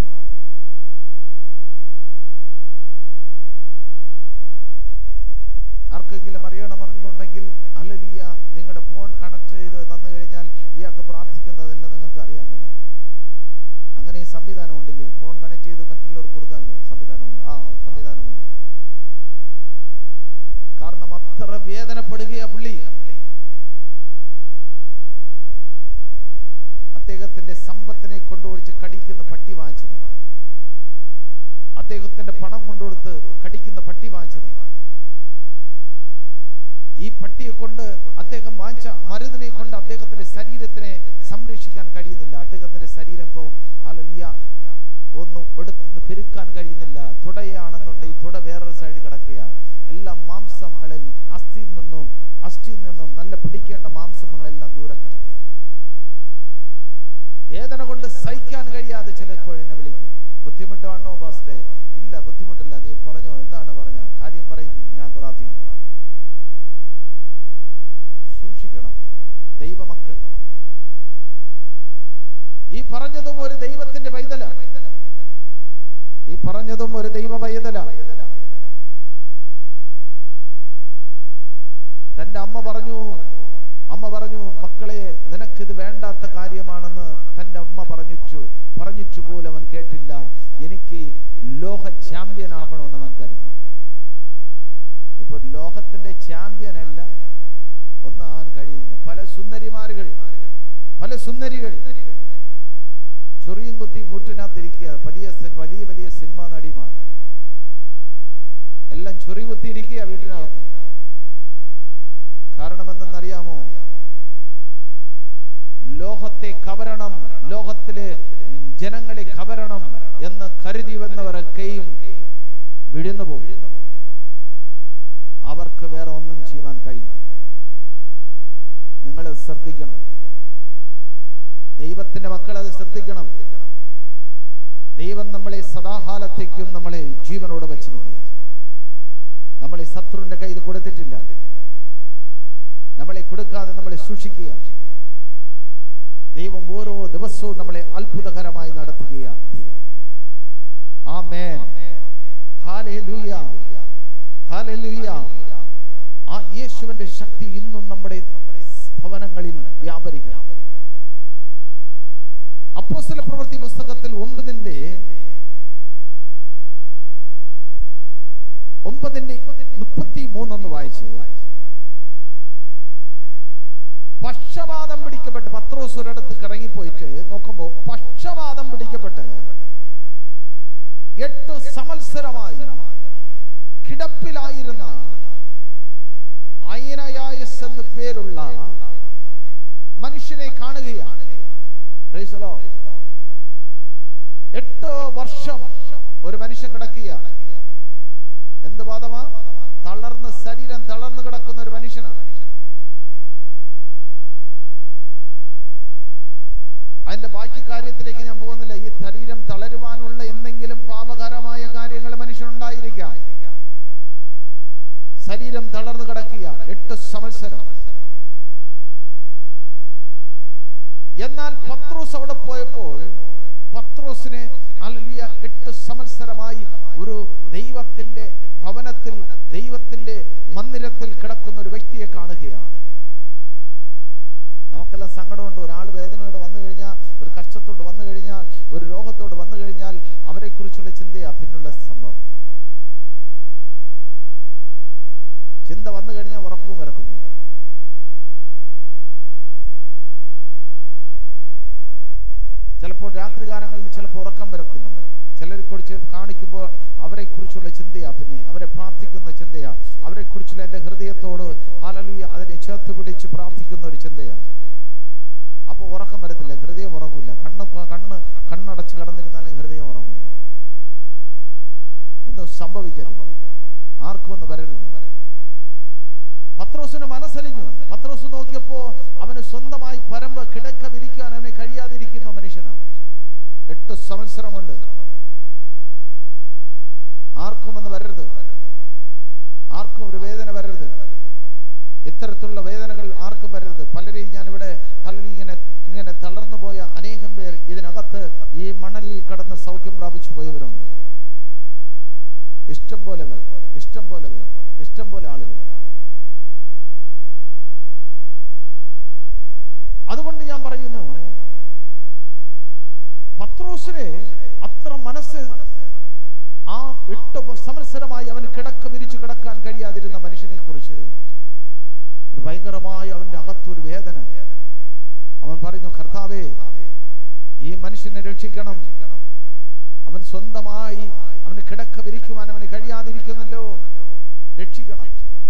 A: ആർക്കെങ്കിലും അറിയണമെന്നുണ്ടെങ്കിൽ അല്ലലിയ നിങ്ങളുടെ ഫോൺ കണക്ട് ചെയ്ത് തന്നു കഴിഞ്ഞാൽ ഇയാൾക്ക് പ്രാർത്ഥിക്കുന്നതെല്ലാം നിങ്ങൾക്ക് അറിയാൻ കഴിയും അങ്ങനെ ഈ സംവിധാനം ഉണ്ടില്ലേ ഫോൺ കണക്ട് ചെയ്ത് മറ്റുള്ളവർക്ക് കൊടുക്കാമല്ലോ സംവിധാനമുണ്ട് ആ സംവിധാനമുണ്ട് കാരണം അത്ര വേദനപ്പെടുകയാ പുള്ളി അദ്ദേഹത്തിന്റെ സമ്പത്തിനെ കൊണ്ടുപോയിച്ച് കടിക്കുന്ന പട്ടി വാങ്ങിച്ചത് അദ്ദേഹത്തിന്റെ പണം കൊണ്ടുകൊടുത്ത് കടിക്കുന്ന പട്ടി വാങ്ങിച്ചത് ഈ പട്ടിയെ കൊണ്ട് അദ്ദേഹം വാങ്ങിച്ച മരുന്നിനെ കൊണ്ട് അദ്ദേഹത്തിന്റെ ശരീരത്തിനെ സംരക്ഷിക്കാൻ കഴിയുന്നില്ല അദ്ദേഹത്തിന്റെ ശരീരം ഇപ്പോ അലലിയ ഒന്നും എടുത്തുനിന്ന് പെരുക്കാൻ കഴിയുന്നില്ല തുടയാണെന്നുണ്ടെങ്കിൽ തുട വേറൊരു സൈഡ് കിടക്കുക എല്ലാ മാംസങ്ങളിൽ അസ്ഥിയിൽ നിന്നും അസ്ഥിയിൽ നിന്നും നല്ല പിടിക്കേണ്ട മാംസങ്ങളെല്ലാം ദൂരെ കിടക്കുക വേദന കൊണ്ട് സഹിക്കാൻ കഴിയാതെ ചിലപ്പോൾ എന്നെ വിളിക്കും ബുദ്ധിമുട്ടാണോ പാസ്റ്റേ ഇല്ല ബുദ്ധിമുട്ടില്ല നീ പറഞ്ഞോ എന്താണ് പറഞ്ഞ കാര്യം പറയും ഞാൻ പ്രാർത്ഥിക്കും സൂക്ഷിക്കണം ദൈവമക്കൾ ഈ പറഞ്ഞതും ഒരു ദൈവത്തിന്റെ പൈതല ഈ പറഞ്ഞതും ഒരു ദൈവ പൈതല തന്റെ അമ്മ പറഞ്ഞു അമ്മ പറഞ്ഞു മക്കളെ നിനക്കിത് വേണ്ടാത്ത കാര്യമാണെന്ന് തന്റെ അമ്മ പറഞ്ഞിട്ടു പറഞ്ഞിട്ട് പോലും അവൻ കേട്ടില്ല എനിക്ക് ലോക ചാമ്പ്യൻ ആകണമെന്ന് അവൻ കരുതി ഇപ്പൊ ലോകത്തിന്റെ ചാമ്പ്യൻ അല്ല ഒന്നും ആകാൻ കഴിയുന്നില്ല പല സുന്ദരിമാരുകൾ പല സുന്ദരികൾ ചൊറിയും കുത്തി മുട്ടിനകത്തിരിക്കുക വലിയ സി- വലിയ വലിയ സിനിമാ നടിമാർ എല്ലാം ചൊറി കുത്തി ഇരിക്കുക വീട്ടിനകത്ത് കാരണം എന്തെന്നറിയാമോ ലോകത്തെ കവരണം ലോകത്തിലെ ജനങ്ങളെ കവരണം എന്ന് കരുതി വന്നവരൊക്കെയും വിഴുന്നു പോകും അവർക്ക് വേറെ ഒന്നും ചെയ്യാൻ കഴിയും നിങ്ങൾ ശ്രദ്ധിക്കണം ദൈവത്തിന്റെ മക്കൾ അത് ശ്രദ്ധിക്കണം ദൈവം നമ്മളെ സദാകാലത്തേക്കും നമ്മളെ ജീവനോട് വച്ചിരിക്കുക നമ്മളെ ശത്രുവിന്റെ കയ്യിൽ കൊടുത്തിട്ടില്ല നമ്മളെ കൊടുക്കാതെ നമ്മളെ സൂക്ഷിക്കുക ദൈവം ഓരോ ദിവസവും നമ്മളെ അത്ഭുതകരമായി നടത്തുകയാണ് ദൈവം ആമേൻ ഹാലേലൂയ ഹാലേലൂയ ആ യേശുവിന്റെ ശക്തി ഇന്നും നമ്മുടെ ഭവനങ്ങളിൽ വ്യാപരിക്കണം അപ്പോസ്തല പ്രവൃത്തി പുസ്തകത്തിൽ ഒമ്പതിന്റെ ഒമ്പതിന്റെ മുപ്പത്തി മൂന്നൊന്ന് വായിച്ച് പക്ഷപാതം പിടിക്കപ്പെട്ട് പത്രോസ് ഒരിടത്ത് ഇറങ്ങിപ്പോയിട്ട് നോക്കുമ്പോ പക്ഷപാതം പിടിക്കപ്പെട്ട് എട്ട് സംവത്സരമായി കിടപ്പിലായിരുന്ന അയനയായസ് എന്ന് പേരുള്ള മനുഷ്യനെ കാണുകയാണ് Praise the Lord. എട്ട് വർഷം ഒരു മനുഷ്യൻ കിടക്കുക എന്ത് വാദമാ തളർന്ന് ശരീരം തളർന്ന് കിടക്കുന്ന ഒരു മനുഷ്യനാണ് അതിന്റെ ബാക്കി കാര്യത്തിലേക്ക് ഞാൻ പോകുന്നില്ല ഈ ശരീരം തളരുവാനുള്ള എന്തെങ്കിലും പാപകരമായ കാര്യങ്ങൾ മനുഷ്യനുണ്ടായിരിക്കാം ശരീരം തളർന്നു കിടക്കുക എട്ട് സംവത്സരം എന്നാൽ പത്രോസ് അവിടെ പോയപ്പോൾ പത്രോസിനെ അല്ലിയ എട്ട് സംവത്സരമായി ഒരു ദൈവത്തിന്റെ ഭവനത്തിൽ ദൈവത്തിന്റെ മന്ദിരത്തിൽ കിടക്കുന്ന ഒരു വ്യക്തിയെ കാണുകയാണ് നമുക്കെല്ലാം സങ്കടമുണ്ട് ഒരാൾ വേദനയോട് വന്നു കഴിഞ്ഞാൽ ഒരു കഷ്ടത്തോട് വന്നു കഴിഞ്ഞാൽ ഒരു രോഗത്തോട് വന്നു കഴിഞ്ഞാൽ അവരെ കുറിച്ചുള്ള ചിന്തയാ പിന്നുള്ള സംഭവം ചിന്ത വന്നു കഴിഞ്ഞാൽ ഉറക്കവും വരത്തില്ല ചിലപ്പോൾ രാത്രികാലങ്ങളിൽ ചിലപ്പോൾ ഉറക്കം വരത്തില്ല ചിലരെ കുറിച്ച് കാണിക്കുമ്പോൾ അവരെ കുറിച്ചുള്ള ചിന്തയാ പിന്നെ അവരെ പ്രാർത്ഥിക്കുന്ന ചിന്തയാ അവരെ കുറിച്ചുള്ള എൻ്റെ ഹൃദയത്തോട് അലലിയ അതിനെ ചേർത്ത് പിടിച്ച് പ്രാർത്ഥിക്കുന്ന ഒരു ചിന്തയാ അപ്പോൾ ഉറക്കം വരത്തില്ല ഹൃദയം ഉറങ്ങില്ല കണ്ണ് കണ്ണ് കണ്ണടച്ച് കിടന്നിരുന്നാലും ഹൃദയം ഉറങ്ങില്ല ഒന്നും സംഭവിക്കരുത് ആർക്കും ഒന്നും വരരുത് പത്രോസിന് മനസ്സലിഞ്ഞു പത്രോസ് നോക്കിയപ്പോ അവന് സ്വന്തമായി പരമ്പ കിടക്ക വിരിക്കാൻ അവന് കഴിയാതിരിക്കുന്ന മനുഷ്യനാണ് എട്ട് സംവത്സരമുണ്ട് ആർക്കും ഒന്ന് വരരുത് ആർക്കും ഒരു വേദന വരരുത് ഇത്തരത്തിലുള്ള വേദനകൾ ആർക്കും വരരുത് പലരെയും ഞാനിവിടെ പലരും ഇങ്ങനെ ഇങ്ങനെ തളർന്നു പോയ അനേകം പേർ ഇതിനകത്ത് ഈ മണലിൽ കടന്ന് സൗഖ്യം പ്രാപിച്ചു പോയവരുണ്ട് ഇഷ്ടം പോലെ പേർ ഇഷ്ടം പോലെ പേർ ഇഷ്ടം പോലെ ആളുകൾ അതുകൊണ്ട് ഞാൻ പറയുന്നു പത്രോസിന് അത്ര മനസ്സ് ആ എട്ട് സംവത്സരമായി അവന് കിടക്ക വിരിച്ചു കിടക്കാൻ കഴിയാതിരുന്ന മനുഷ്യനെ കുറിച്ച് ഒരു ഭയങ്കരമായ അവന്റെ അകത്തൊരു വേദന അവൻ പറഞ്ഞു കർത്താവേ ഈ മനുഷ്യനെ രക്ഷിക്കണം അവൻ സ്വന്തമായി അവന് കിടക്ക വിരിക്കുവാൻ അവന് കഴിയാതിരിക്കുന്നല്ലോ രക്ഷിക്കണം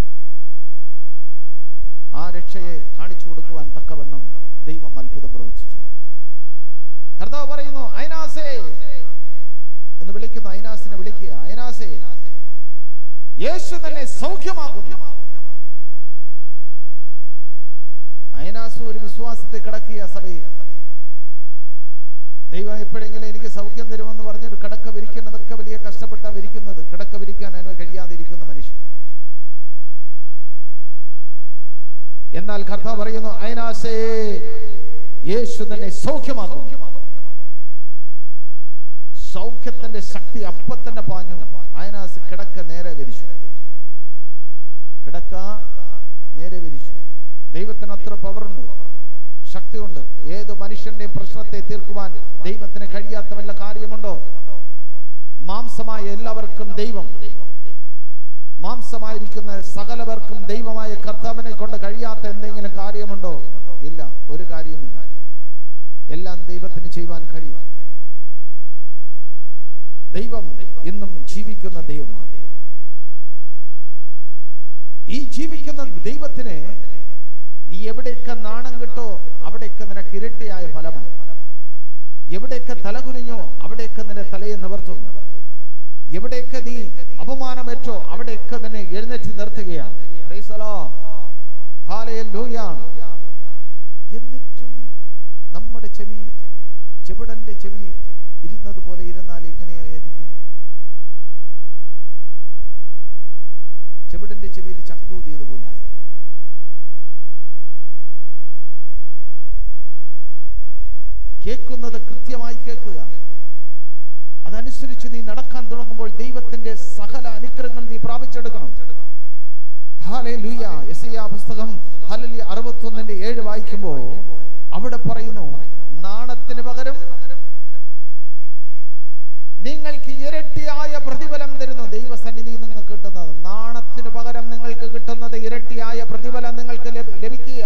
A: ആ രക്ഷയെ കാണിച്ചു കൊടുക്കുവാൻ തക്കവണ്ണം ദൈവം അത്ഭുതം പ്രവർത്തിച്ചു കർത്താവ് പറയുന്നു അയനാസേ എന്ന് വിളിക്കുന്നു അയനാസിനെ വിളിക്കുക അയനാസേ യേശു തന്നെ സൗഖ്യമാകുന്നു അയനാസ് ഒരു വിശ്വാസത്തിൽ കിടക്കുക സഭയിൽ ദൈവം എപ്പോഴെങ്കിലും എനിക്ക് സൗഖ്യം തരുമെന്ന് പറഞ്ഞിട്ട് കിടക്ക വിരിക്കുന്നതൊക്കെ വലിയ കഷ്ടപ്പെട്ടാ വിരിക്കുന്നത് കിടക്ക വിരിക്കാൻ അതിന് കഴിയാതിരിക്കുന്ന മനുഷ്യൻ എന്നാൽ കർത്താവ് പറയുന്നു അയനാസേ യേശു തന്നെ സൗഖ്യമാക്കും സൗഖ്യത്തിന്റെ ശക്തി അപ്പൊ തന്നെ പാഞ്ഞു അയനാസ് കിടക്ക നേരെ വിരിച്ചു കിടക്ക നേരെ വിരിച്ചു ദൈവത്തിന് അത്ര പവറുണ്ട് ശക്തിയുണ്ട് ഏത് മനുഷ്യന്റെയും പ്രശ്നത്തെ തീർക്കുവാൻ ദൈവത്തിന് കഴിയാത്ത വല്ല കാര്യമുണ്ടോ മാംസമായ എല്ലാവർക്കും ദൈവം മാംസമായിരിക്കുന്ന സകലവർക്കും ദൈവമായ കർത്താവിനെ കൊണ്ട് കഴിയാത്ത എന്തെങ്കിലും കാര്യമുണ്ടോ ഇല്ല ഒരു കാര്യമില്ല എല്ലാം ദൈവത്തിന് ചെയ്യുവാൻ കഴിയും ദൈവം ഇന്നും ജീവിക്കുന്ന ദൈവമാണ് ഈ ജീവിക്കുന്ന ദൈവത്തിന് നീ എവിടെയൊക്കെ നാണം കിട്ടോ അവിടെയൊക്കെ നിനക്ക് ഇരട്ടിയായ ഫലമാണ് എവിടെയൊക്കെ തലകുനിഞ്ഞോ അവിടെയൊക്കെ നിന്റെ തലയെ നിവർത്തുന്നു എവിടെയൊക്കെ നീ അപമാനമേറ്റോ അവിടെയൊക്കെ നിന്നെ എഴുന്നേറ്റ് നിർത്തുകയാണ് Praise the Lord. Hallelujah. എന്നിട്ടും നമ്മുടെ ചെവി ചെവിടന്റെ ചെവി ഇരുന്നത് പോലെ ഇരുന്നാൽ എങ്ങനെയായിരിക്കും ചെവിടന്റെ ചെവിയിൽ ചങ്കൂതിയതുപോലെ ആയി കേൾക്കുന്നത് കൃത്യമായി കേൾക്കുക അതനുസരിച്ച് നീ നടക്കാൻ തുടങ്ങുമ്പോൾ ദൈവത്തിന്റെ സകല അനുഗ്രഹങ്ങൾ നീ പ്രാപിച്ചെടുക്കണം ഹാലേലൂയ യെശയ്യാ പുസ്തകം ഹല്ലേലൂയ അറുപത്തൊന്നിന്റെ ഏഴ് വായിക്കുമ്പോൾ അവിടെ പറയുന്നു നാണത്തിന് പകരം നിങ്ങൾക്ക് ഇരട്ടിയായ പ്രതിഫലം തരുന്നു ദൈവസന്നിധി നിങ്ങൾക്ക് കിട്ടുന്നത് നാണത്തിന് പകരം നിങ്ങൾക്ക് കിട്ടുന്നത് ഇരട്ടിയായ പ്രതിഫലം നിങ്ങൾക്ക് ലഭി- ലഭിക്കുക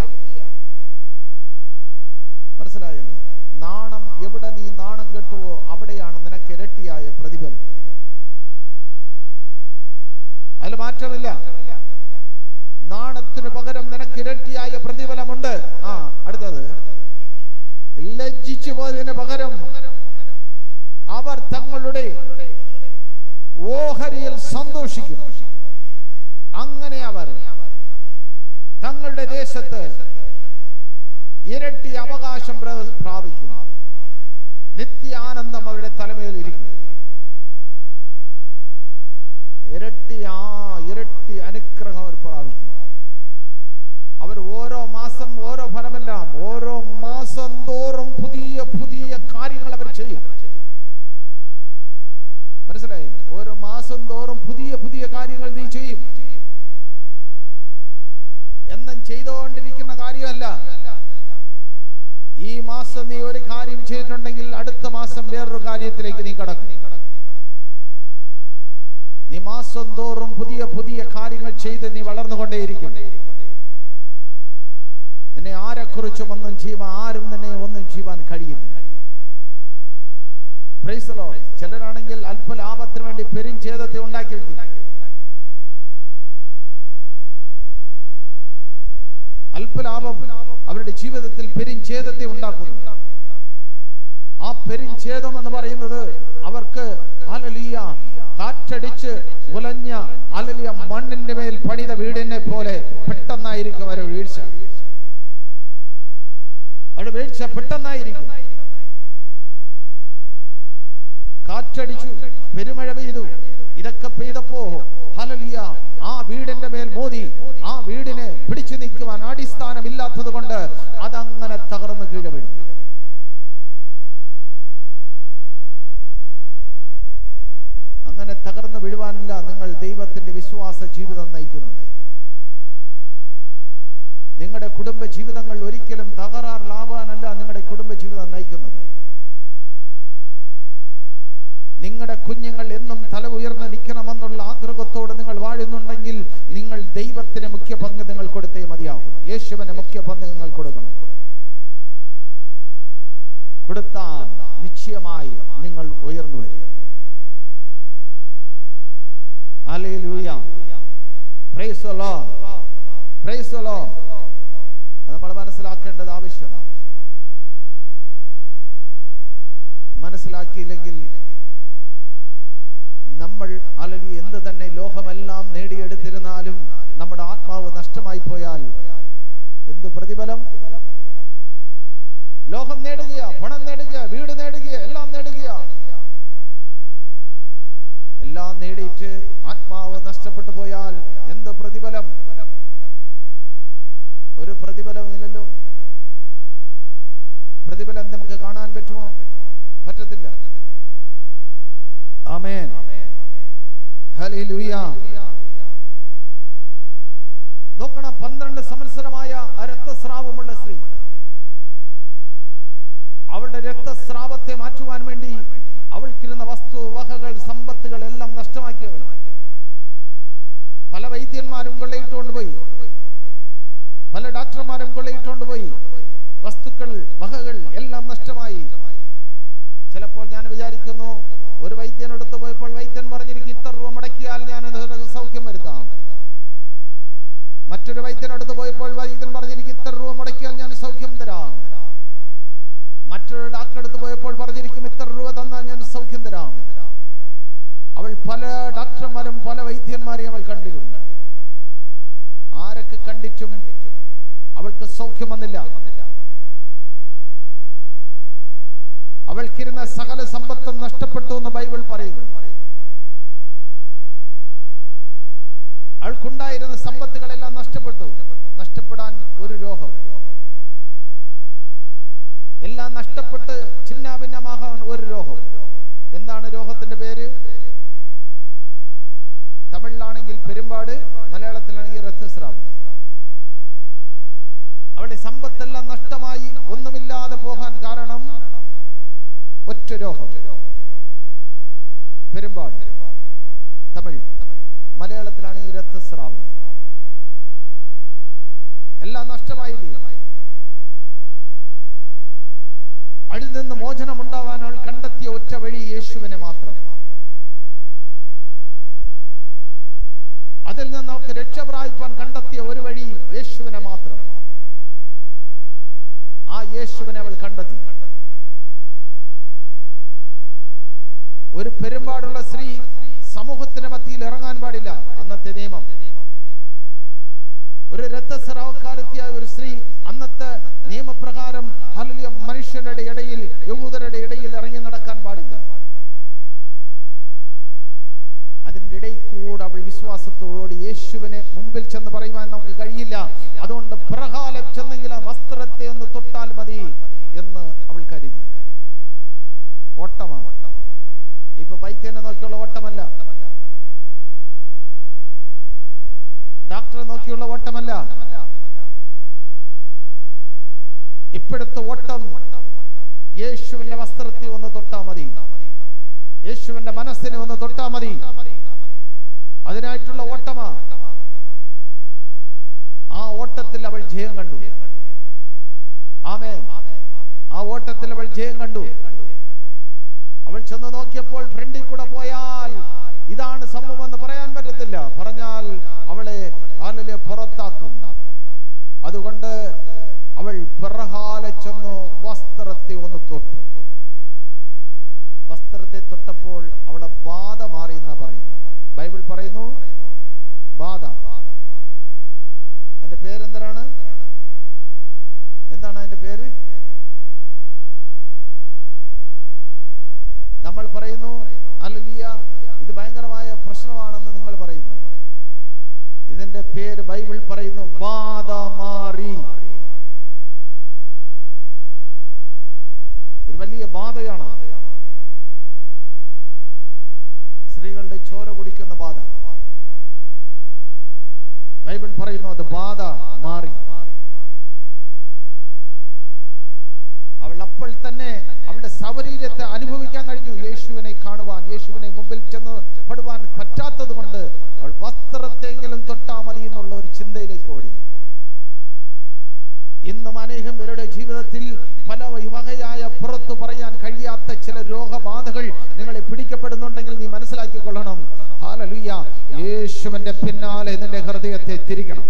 A: മനസ്സിലായല്ലോ നാണം എവിടെ നീ നാണം കെട്ടുവോ അവിടെയാണ് നിനക്ക് ഇരട്ടിയായ പ്രതിഫലം അതിൽ മാറ്റമില്ല നാണത്തിന് പകരം നിനക്ക് ഇരട്ടിയായ പ്രതിഫലമുണ്ട് ആ അടുത്തത് ലജ്ജിച്ചു പോയതിന് പകരം അവർ തങ്ങളുടെ ഓഹരിയിൽ സന്തോഷിക്കും അങ്ങനെ അവർ തങ്ങളുടെ ദേശത്ത് ഇരട്ടി അവകാശം പ്ര- പ്രാപിക്കും തലമേൽ ഇരിക്കും ഇരട്ടി ആ ഇരട്ടി അനുഗ്രഹം അവർ പ്രാപിക്കും അവർ ഓരോ മാസം ഓരോ ഫലമെല്ലാം ഓരോ മാസം തോറും പുതിയ പുതിയ കാര്യങ്ങൾ അവർ ചെയ്യും മനസ്സിലായി ഓരോ മാസം തോറും പുതിയ പുതിയ കാര്യങ്ങൾ നീ ചെയ്യും എന്നും ചെയ്തുകൊണ്ടിരിക്കുന്ന കാര്യമല്ല ഈ മാസം നീ ഒരു കാര്യം ചെയ്തിട്ടുണ്ടെങ്കിൽ അടുത്ത മാസം വേറൊരു കാര്യത്തിലേക്ക് നീ കടക്കും നീ മാസം തോറും പുതിയ പുതിയ കാര്യങ്ങൾ ചെയ്ത് നീ വളർന്നുകൊണ്ടേയിരിക്കും നിന്നെ ആരെക്കുറിച്ചും ഒന്നും ചെയ്യുവാൻ ആരും നിന്നെ ഒന്നും ചെയ്യുവാൻ കഴിയില്ല Praise the Lord. ചിലരാണെങ്കിൽ അല്പ ലാഭത്തിന് വേണ്ടി പെരുംഛേദത്തെ ഉണ്ടാക്കി വെക്കും അല്പലാഭം അവരുടെ ജീവിതത്തിൽ പെരുംഛേദത്തെ ഉണ്ടാക്കുന്നു ആ പെരുംഛേദം എന്ന് പറയുന്നത് അവർക്ക് അലലിയ കാറ്റടിച്ച് ഉലഞ്ഞ അലലിയ മണ്ണിന്റെ മേൽ പണിത വീടിനെ പോലെ പെട്ടെന്നായിരിക്കും അവരുടെ വീഴ്ച അവരുടെ വീഴ്ച പെട്ടെന്നായിരിക്കും കാറ്റടിച്ചു പെരുമഴ പെയ്തു ഇതൊക്കെ പെയ്തപ്പോ ഹലലിയ ആ വീടിന്റെ മേൽ മോദി ആ വീടിനെ പിടിച്ചു നിൽക്കുവാൻ അടിസ്ഥാനമില്ലാത്തത് കൊണ്ട് അതങ്ങനെ തകർന്ന് കീഴ വീഴും അങ്ങനെ തകർന്നു വീഴുവാനില്ല നിങ്ങൾ ദൈവത്തിന്റെ വിശ്വാസ ജീവിതം നയിക്കുന്നത് നിങ്ങളുടെ കുടുംബ ജീവിതങ്ങൾ ഒരിക്കലും തകരാറിലാവാനല്ല നിങ്ങളുടെ കുടുംബ ജീവിതം നയിക്കുന്നത് നിങ്ങളുടെ കുഞ്ഞുങ്ങൾ എന്നും തല ഉയർന്ന് നിൽക്കണമെന്നുള്ള ആഗ്രഹത്തോടെ നിങ്ങൾ വാഴുന്നുണ്ടെങ്കിൽ നിങ്ങൾ ദൈവത്തിന് മുഖ്യ പങ്ക് നിങ്ങൾ കൊടുത്തേ മതിയാകും യേശുവിന് മുഖ്യ പങ്ക് നിങ്ങൾ കൊടുക്കണം കൊടുത്താൽ നിശ്ചയമായി നിങ്ങൾ ഉയർന്നു വരും hallelujah praise the Lord praise the Lord അത് നമ്മൾ മനസ്സിലാക്കേണ്ടത് ആവശ്യമാണ് മനസ്സിലാക്കിയില്ലെങ്കിൽ നമ്മൾ അലലി എന്ത് തന്നെ ലോകമെല്ലാം നേടിയെടുത്തിരുന്നാലും നമ്മുടെ ആത്മാവ് നഷ്ടമായി പോയാൽ എന്ത് പ്രതിഫലം ലോകം നേടുക പണം നേടുക വീട് നേടുക എല്ലാം നേടുക എല്ലാം നേടിയിട്ട് ആത്മാവ് നഷ്ടപ്പെട്ടു പോയാൽ എന്ത് പ്രതിഫലം ഒരു പ്രതിഫലവും ഇല്ലല്ലോ പ്രതിഫലം നമുക്ക് കാണാൻ പറ്റുമോ പറ്റത്തില്ല ആമേൻ ഹല്ലേലൂയ നോക്കണം പന്ത്രണ്ട് സംവത്സരമായ ആ രക്തസ്രാവമുള്ള സ്ത്രീ അവളുടെ രക്തസ്രാവത്തെ മാറ്റുവാൻ വേണ്ടി അവൾക്കിരുന്ന വസ്തു വകകൾ സമ്പത്തുകൾ എല്ലാം നഷ്ടമാക്കിയവൾ പല വൈദ്യന്മാരും കൊള്ളയിട്ടുകൊണ്ട് പോയി പല ഡോക്ടർമാരും കൊള്ളയിട്ടുകൊണ്ട് പോയി വസ്തുക്കൾ വകകൾ എല്ലാം നഷ്ടമായി ചിലപ്പോൾ ഞാൻ വിചാരിക്കുന്നു ഒരു വൈദ്യനടുത്ത് പോയപ്പോൾ വൈദ്യൻ പറഞ്ഞിരിക്കും ഇത്ര രൂപ മുടക്കിയാൽ ഞാൻ നിനക്ക് സൗഖ്യം വരുത്താം മറ്റൊരു വൈദ്യനടുത്ത് പോയപ്പോൾ വൈദ്യൻ പറഞ്ഞിരിക്കും ഇത്ര രൂപ മുടക്കിയാൽ ഞാൻ സൗഖ്യം തരാം മറ്റൊരു ഡോക്ടർ അടുത്ത് പോയപ്പോൾ പറഞ്ഞിരിക്കും ഇത്ര രൂപ തന്നാൽ ഞാൻ സൗഖ്യം തരാം അവൾ പല ഡോക്ടർമാരും പല വൈദ്യന്മാരെയും അവൾ കണ്ടിരുന്നു ആരൊക്കെ കണ്ടിട്ടും അവൾക്ക് സൗഖ്യം വന്നില്ല അവൾക്കിരുന്ന സകല സമ്പത്തും നഷ്ടപ്പെട്ടു എന്ന് ബൈബിൾ പറയുന്നു അവൾക്കുണ്ടായിരുന്ന സമ്പത്തുകളെല്ലാം നഷ്ടപ്പെട്ടു നഷ്ടപ്പെടാൻ ഒരു രോഗം എല്ലാം നഷ്ടപ്പെട്ട് ചിന്നാഭിന്നമാകാൻ ഒരു രോഗം എന്താണ് രോഗത്തിന്റെ പേര് തമിഴിലാണെങ്കിൽ പെരുമ്പാട് മലയാളത്തിലാണെങ്കിൽ രക്തസ്രാവം അവളുടെ സമ്പത്തെല്ലാം നഷ്ടമായി ഒന്നുമില്ലാതെ പോകാൻ കാരണം ഒറ്റ രോഗം പെരുമ്പാട് തമിഴ് മലയാളത്തിലാണെങ്കിൽ രക്തസ്രാവം എല്ലാം നഷ്ടമായില്ലേ അതിൽ നിന്ന് മോചനം ഉണ്ടാവാൻ അവൾ കണ്ടെത്തിയ ഒറ്റ വഴി യേശുവിനെ മാത്രം അതിൽ നിന്ന് അവൾക്ക് രക്ഷ പ്രാപിപ്പാൻ കണ്ടെത്തിയ ഒരു വഴി യേശുവിനെ മാത്രം ആ യേശുവിനെ അവൾ കണ്ടെത്തി ഒരു പെരുമ്പാടുള്ള സ്ത്രീ സമൂഹത്തിന്റെ മധ്യയിൽ ഇറങ്ങാൻ പാടില്ല അന്നത്തെ നിയമം ഒരു രക്തസ്രാവക്കാരത്തിയായ ഒരു സ്ത്രീ അന്നത്തെ നിയമപ്രകാരം ഹല്ലേലൂയ മനുഷ്യരുടെ ഇടയിൽ യഹൂദരുടെ ഇടയിൽ ഇറങ്ങി നടക്കാൻ പാടില്ല ഭക്തിയോടുകൂടി അവൾ വിശ്വാസത്തോടുകൂടി യേശുവിനെ മുമ്പിൽ ചെന്ന് പറയുവാൻ നമുക്ക് കഴിയില്ല അതുകൊണ്ട് പ്രകാലം ചെന്നെങ്കിലും വസ്ത്രത്തെ ഒന്ന് തൊട്ടാൽ മതി എന്ന് അവൾ കരുതി ഓട്ടമാ ഇപ്പൊ വൈദ്യനെ നോക്കിയുള്ള ഓട്ടമല്ല ഡോക്ടറെ നോക്കിയുള്ള ഓട്ടമല്ല ഇപ്പോഴത്തെ ഓട്ടം യേശുവിന്റെ വസ്ത്രത്തെ ഒന്ന് തൊട്ടാ മതി യേശുവിന്റെ മനസ്സിനെ ഒന്ന് തൊട്ടാ മതി അതിനായിട്ടുള്ള ഓട്ടമാ ആ ഓട്ടത്തിൽ അവൾ ജയം കണ്ടു ആമേ ആ ഓട്ടത്തിൽ അവൾ ജയം കണ്ടു അവൾ ചെന്ന് നോക്കിയപ്പോൾ ഫ്രണ്ടിൽ കൂടെ പോയാൽ ഇതാണ് സംഭവം എന്ന് പറയാൻ പറ്റത്തില്ല പറഞ്ഞാൽ അവളെ ആലിലെ പുറത്താക്കും അതുകൊണ്ട് അവൾ പിറകാലെ ചെന്ന് വസ്ത്രത്തെ ഒന്ന് തൊട്ടു വസ്ത്രത്തെ തൊട്ടപ്പോൾ അവളെ ബാധ മാറി എന്നാ പറയുന്നു ബൈബിൾ പറയുന്നു ബാധ എന്റെ പേരെന്താണ് എന്താണ് അതിന്റെ പേര് നമ്മൾ പറയുന്നു അല്ലലിയ ഇത് ഭയങ്കരമായ പ്രശ്നമാണെന്ന് നിങ്ങൾ പറയുന്നു ഇതിന്റെ പേര് ബൈബിൾ പറയുന്നു ബാധ മാറി ഒരു വലിയ ബാധയാണ് സ്ത്രീകളുടെ ചോര കുടിക്കുന്ന ബാധ ബൈബിൾ പറയുന്നു അത് ബാധ മാറി അവൾ അപ്പോൾ തന്നെ അവളുടെ സവരീരത്തെ അനുഭവിക്കാൻ കഴിഞ്ഞു യേശുവിനെ കാണുവാൻ യേശുവിനെ മുമ്പിൽ ചെന്ന് പെടുവാൻ പറ്റാത്തത് കൊണ്ട് അവൾ വസ്ത്രത്തെങ്കിലും തൊട്ടാ മതി എന്നുള്ള ഒരു ചിന്തയിലേക്ക് ഓടി ഇന്നും അനേകം പേരുടെ ജീവിതത്തിൽ പല വകയായ പുറത്തു പറയാൻ കഴിയാത്ത ചില രോഗബാധകൾ നിങ്ങളെ പിടിക്കപ്പെടുന്നുണ്ടെങ്കിൽ നീ മനസ്സിലാക്കിക്കൊള്ളണം ഹാലലുയ്യ യേശുവിന്റെ പിന്നാലെ നിന്റെ ഹൃദയത്തെ തിരിക്കണം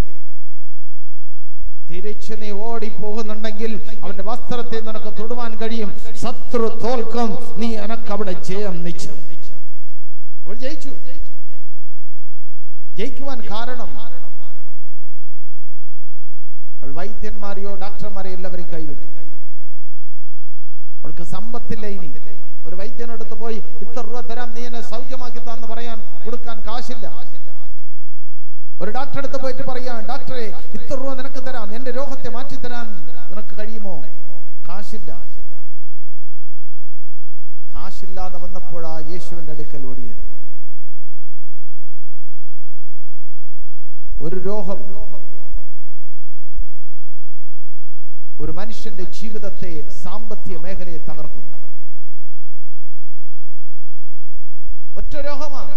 A: തിരിച്ചു നീ ഓടി പോകുന്നുണ്ടെങ്കിൽ അവന്റെ വസ്ത്രത്തെ നിനക്ക് തൊടുവാൻ കഴിയും ശത്രു തോൽക്കും നീ എനക്ക് അവിടെ ജയം നിശ്ചയം അവൾ ജയിച്ചു ജയിക്കുവാൻ കാരണം അവൾ വൈദ്യന്മാരെയോ ഡോക്ടർമാരെയോ എല്ലാവരും കൈവിട്ടു അവൾക്ക് സമ്പത്തില്ല ഇനി ഒരു വൈദ്യനടുത്ത് പോയി ഇത്ര രൂപ തരാം നീ എന്നെ സൗഖ്യമാക്കി താന്ന് പറയാൻ കൊടുക്കാൻ കാശില്ല ഒരു ഡോക്ടറെ അടുത്ത് പോയിട്ട് പറയാം ഡോക്ടറെ ഇത്ര രൂപ നിനക്ക് തരാം എന്റെ രോഗത്തെ മാറ്റി തരാൻ നിനക്ക് കഴിയുമോ കാശില്ല കാശില്ലാതെ വന്നപ്പോഴാ യേശുവിന്റെ അടുക്കൽ ഓടിയത് ഒരു രോഗം ഒരു മനുഷ്യന്റെ ജീവിതത്തെ സാമ്പത്തിക മേഖലയെ തകർക്കുന്നു ഒറ്റ രോഗമാണ്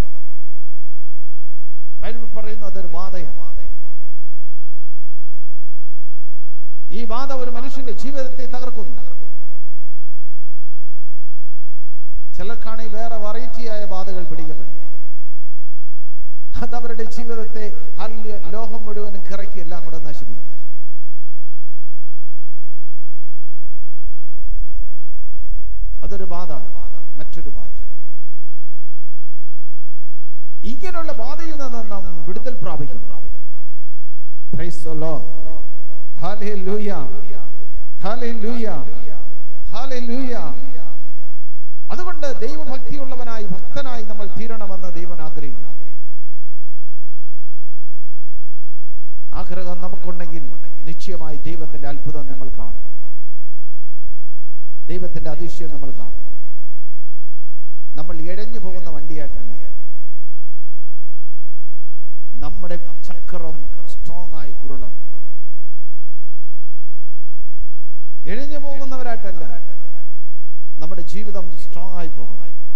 A: ബൈബിൾ പറയുന്നു അതൊരു ബാധയാണ് ഈ ബാധ ഒരു മനുഷ്യന്റെ ജീവിതത്തെ തകർക്കുന്നു ചിലർക്കാണെങ്കിൽ വേറെ വെറൈറ്റിയായ ബാധകൾ പിടിക്കപ്പെടും അതവരുടെ ജീവിതത്തെ ഹല്യ ലോകം മുഴുവനും കിറക്കി എല്ലാം കൂടെ നശിപ്പിക്കും അതൊരു ബാധ മറ്റൊരു ബാധ ഇങ്ങനെയുള്ള ബാധയിൽ നിന്ന് നാം വിടുതൽ പ്രാപിക്കും Praise the Lord. Hallelujah. Hallelujah. Hallelujah. അതുകൊണ്ട് ദൈവഭക്തിയുള്ളവനായി ഭക്തനായി നമ്മൾ തീരണമെന്ന് ദൈവൻ ആഗ്രഹിക്കുന്നു ആഗ്രഹം നമുക്കുണ്ടെങ്കിൽ നിശ്ചയമായി ദൈവത്തിന്റെ അത്ഭുതം നമ്മൾ കാണും ദൈവത്തിന്റെ അതിശയം നമ്മൾ കാണും നമ്മൾ ഇഴഞ്ഞു പോകുന്ന വണ്ടിയായിട്ടല്ല നമ്മുടെ ചക്രം സ്ട്രോങ് ആയി ഉരുളണം എഴിഞ്ഞു പോകുന്നവരായിട്ടല്ല നമ്മുടെ ജീവിതം സ്ട്രോങ് ആയി പോകണം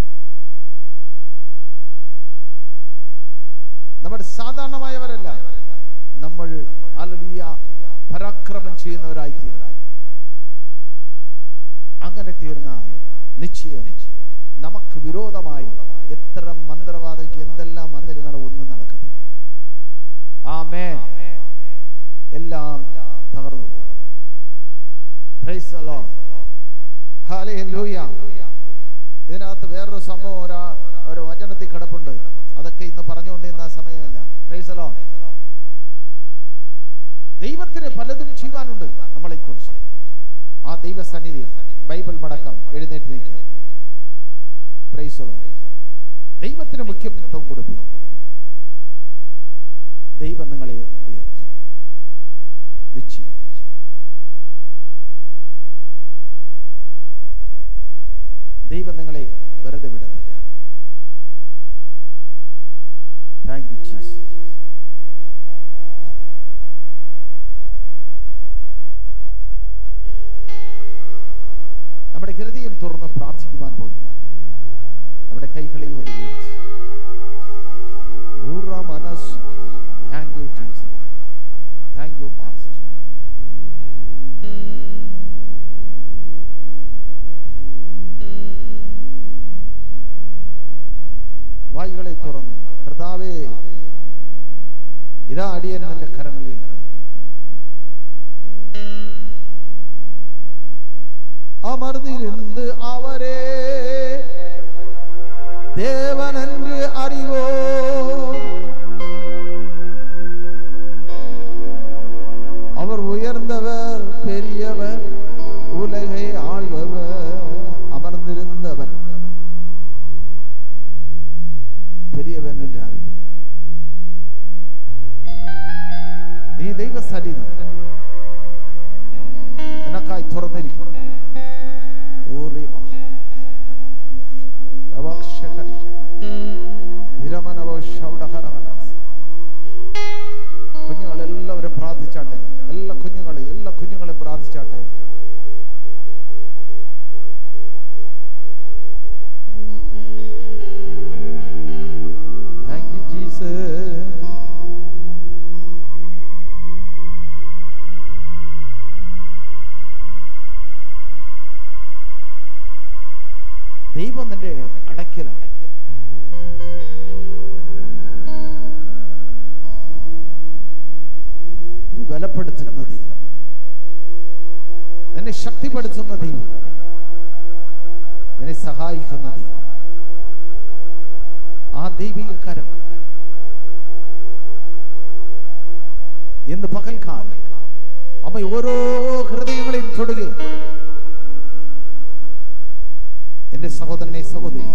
A: നമ്മുടെ സാധാരണമായവരല്ല നമ്മൾ അലലിയ പരാക്രമം ചെയ്യുന്നവരായി തീരണം അങ്ങനെ തീർന്നാൽ നിശ്ചയം നമുക്ക് വിരോധമായി എത്ര മന്ത്രവാദക്ക് എന്തെല്ലാം വന്നിരുന്നാലും ഒന്നും നടക്കുന്നില്ല ആമേ എല്ലാം തകർന്നു പോകും Praise the Lord. Hallelujah. ഇതിനകത്ത് വേറൊരു സംഭവം ഒരാ ഒരു വചനത്തിൽ കിടപ്പുണ്ട് അതൊക്കെ ഇന്ന് പറഞ്ഞുകൊണ്ടിരുന്ന സമയമല്ല Praise the Lord. ദൈവത്തിന് പലതും ചെയ്യാനുണ്ട് നമ്മളെ കുറിച്ച് ആ ദൈവസന്നിധി ബൈബിൾ മടക്കം എഴുന്നേറ്റ് നിൽക്കാം Praise the Lord. ദൈവത്തിന് മുഖ്യത്വം കൊടുക്കും ദൈവം നിങ്ങളെ ഉയർത്തും നിശ്ചയം ദൈവം നിങ്ങളെ വെറുതെ വിടത്തില്ല താങ്ക് യു ജീസസ് നമ്മുടെ ഹൃദയം തുറന്ന് പ്രാർത്ഥിക്കുവാൻ പോവുകയാണ് നമ്മുടെ കൈകളെ ഒന്ന് ഉയർത്തി ഊറ മനസ്സ് thank you Jesus thank you master വായികളെ തുറന്ന് കർത്താവേ ഇതാ അടിയൻ നിന്റെ കരങ്ങളിലേക്ക് அமர்ந்திருந்து அவரே தேவன் என்று அறிவோம் அவர் உயர்ந்தவர் பெரியவர் உலகை ஆள்பவர் அமர்ந்திருந்தவர் பெரியவன் என்று அறிவோம் നീ ദൈവസന്നിധി നിനക്കായി തുറന്നിരിക്കുന്നു ഓറിമ രവക്ഷകൻ നിരമനവ ശൗഡഹരഹരസ് കുഞ്ഞുങ്ങളെല്ലാവരും പ്രാർത്ഥിച്ചാട്ടെ എല്ലാ കുഞ്ഞുങ്ങളെ എല്ലാ കുഞ്ഞുങ്ങളെയും പ്രാർത്ഥിച്ചാട്ടെ താങ്ക് യു ജീസസ് ദൈവം നിന്റെ അടയ്ക്കലാണ് നിന്നെ ബലപ്പെടുത്തുന്ന ദൈവം നിന്നെ ശക്തിപ്പെടുത്തുന്ന ദൈവം നിന്നെ സഹായിക്കുന്ന ദൈവം ആ ദൈവിക കരം എന്ന് പകൽക്കാലം അമ്മ ഓരോ ഹൃദയങ്ങളെയും തൊടുകയാണ് എന്റെ സഹോദരനെ സഹോദരി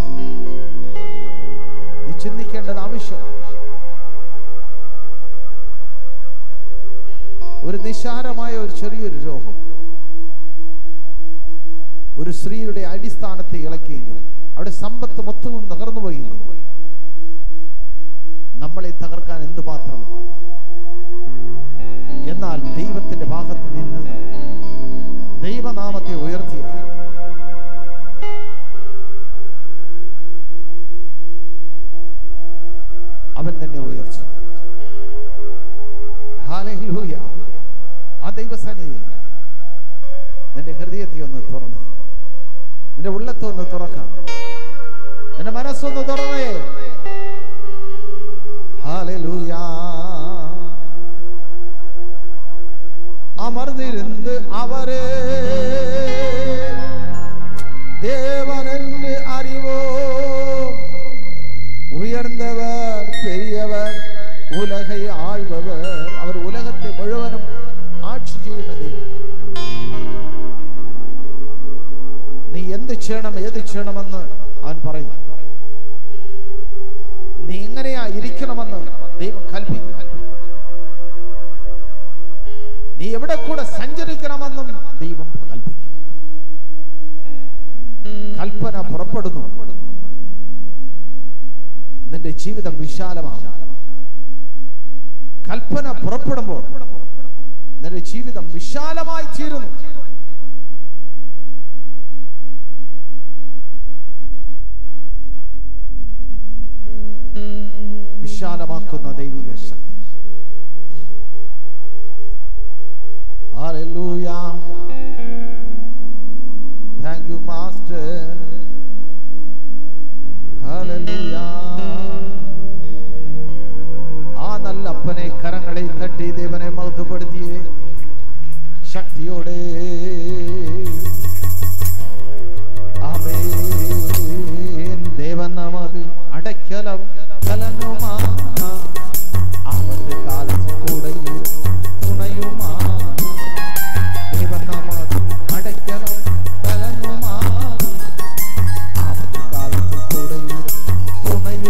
A: നീ ചിന്തിക്കേണ്ടത് ആവശ്യമാണ് ഒരു നിസ്സാരമായ ഒരു ചെറിയൊരു രോഗം ഒരു സ്ത്രീയുടെ അടിസ്ഥാനത്തെ ഇളക്കിയെങ്കിൽ അവിടെ സമ്പത്ത് മൊത്തവും തകർന്നു പോയെങ്കിൽ നമ്മളെ തകർക്കാൻ എന്തുമാത്രം എന്നാൽ ദൈവത്തിന്റെ ഭാഗത്ത് നിന്ന് ദൈവനാമത്തെ ഉയർത്തിയാൽ അവൻ തന്നെ ഉയർച്ചു ഹാലൂയ ആ ദൈവസന്നിധി നിന്റെ ഹൃദയത്തെ ഒന്ന് തുറന്ന് നിന്റെ ഉള്ളത്തെ ഒന്ന് തുറക്കാം നിന്റെ മനസ്സൊന്ന് തുറന്നേ ഹാലൂയ അമർന്നിരുന്ന് അവരെ ദേവനെന്ന് അറിവോ ഉയർന്നവർ പെരിയവർ ഉലകை ആഴ്വവർ അവർ ഉലകത്തെ മുഴുവനും ആட்சி ചെയ്യുന്ന ദൈവം നീ എന്ത് ചെയ്യണം ഏത് ചെയ്യണമെന്ന് അവൻ പറയും നീ എങ്ങനെയാ ഇരിക്കണമെന്ന് ദൈവം കൽപ്പിക്കും നീ എവിടെ കൂടെ സഞ്ചരിക്കണമെന്നും ദൈവം കൽപ്പിക്കും കൽപ്പന പുറപ്പെടുന്നു നിന്റെ ജീവിതം വിശാലമാണ് കൽപ്പന പുറപ്പെടുമ്പോൾ നിന്റെ ജീവിതം വിശാലമായി തീരുന്നു വിശാലമാക്കുന്ന ദൈവിക ശക്തി Hallelujah. Thank you, Master. Hallelujah. ആ നല്ല അപ്പനെ കരങ്ങളെ തട്ടി ദേവനെ മഹത്വപ്പെടുത്തിയേ ശക്തിയോടെ ആമേൻ ദേവൻ നമത് അടയ്ക്കലവും കലനുമാ ആപത്ത് കാലത്ത് കൂടെ തുണയുമാ ദേവൻ നമത് അടയ്ക്കലവും കലനുമാ ആപത്ത് കാലത്ത് കൂടെ തുണയുമാ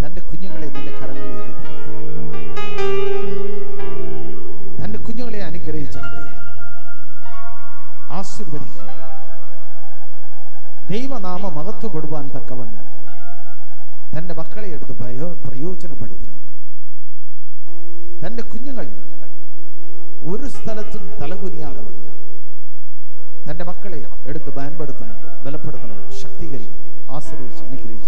A: തന്റെ കുഞ്ഞുങ്ങളെ നിന്റെ കരങ്ങളിലേക്ക് തരിക തന്റെ കുഞ്ഞുങ്ങളെ അനുഗ്രഹിച്ചാട്ടെ ആശീർവദിക്കുക ദൈവനാമ മഹത്വപ്പെടുവാൻ തക്കവണ്ണം തന്റെ മക്കളെ എടുത്ത് പ്രയോ പ്രയോജനപ്പെടുത്തണം തന്റെ കുഞ്ഞുങ്ങൾ ഒരു സ്ഥലത്തും തലകുനിയാതെ വണ്ണം തന്റെ മക്കളെ എടുത്ത് ബാൻപെടുത്തണം ബലപ്പെടുത്തണം ശക്തീകരിക്കണം ആശ്രയിച്ച് അനുഗ്രഹിച്ചു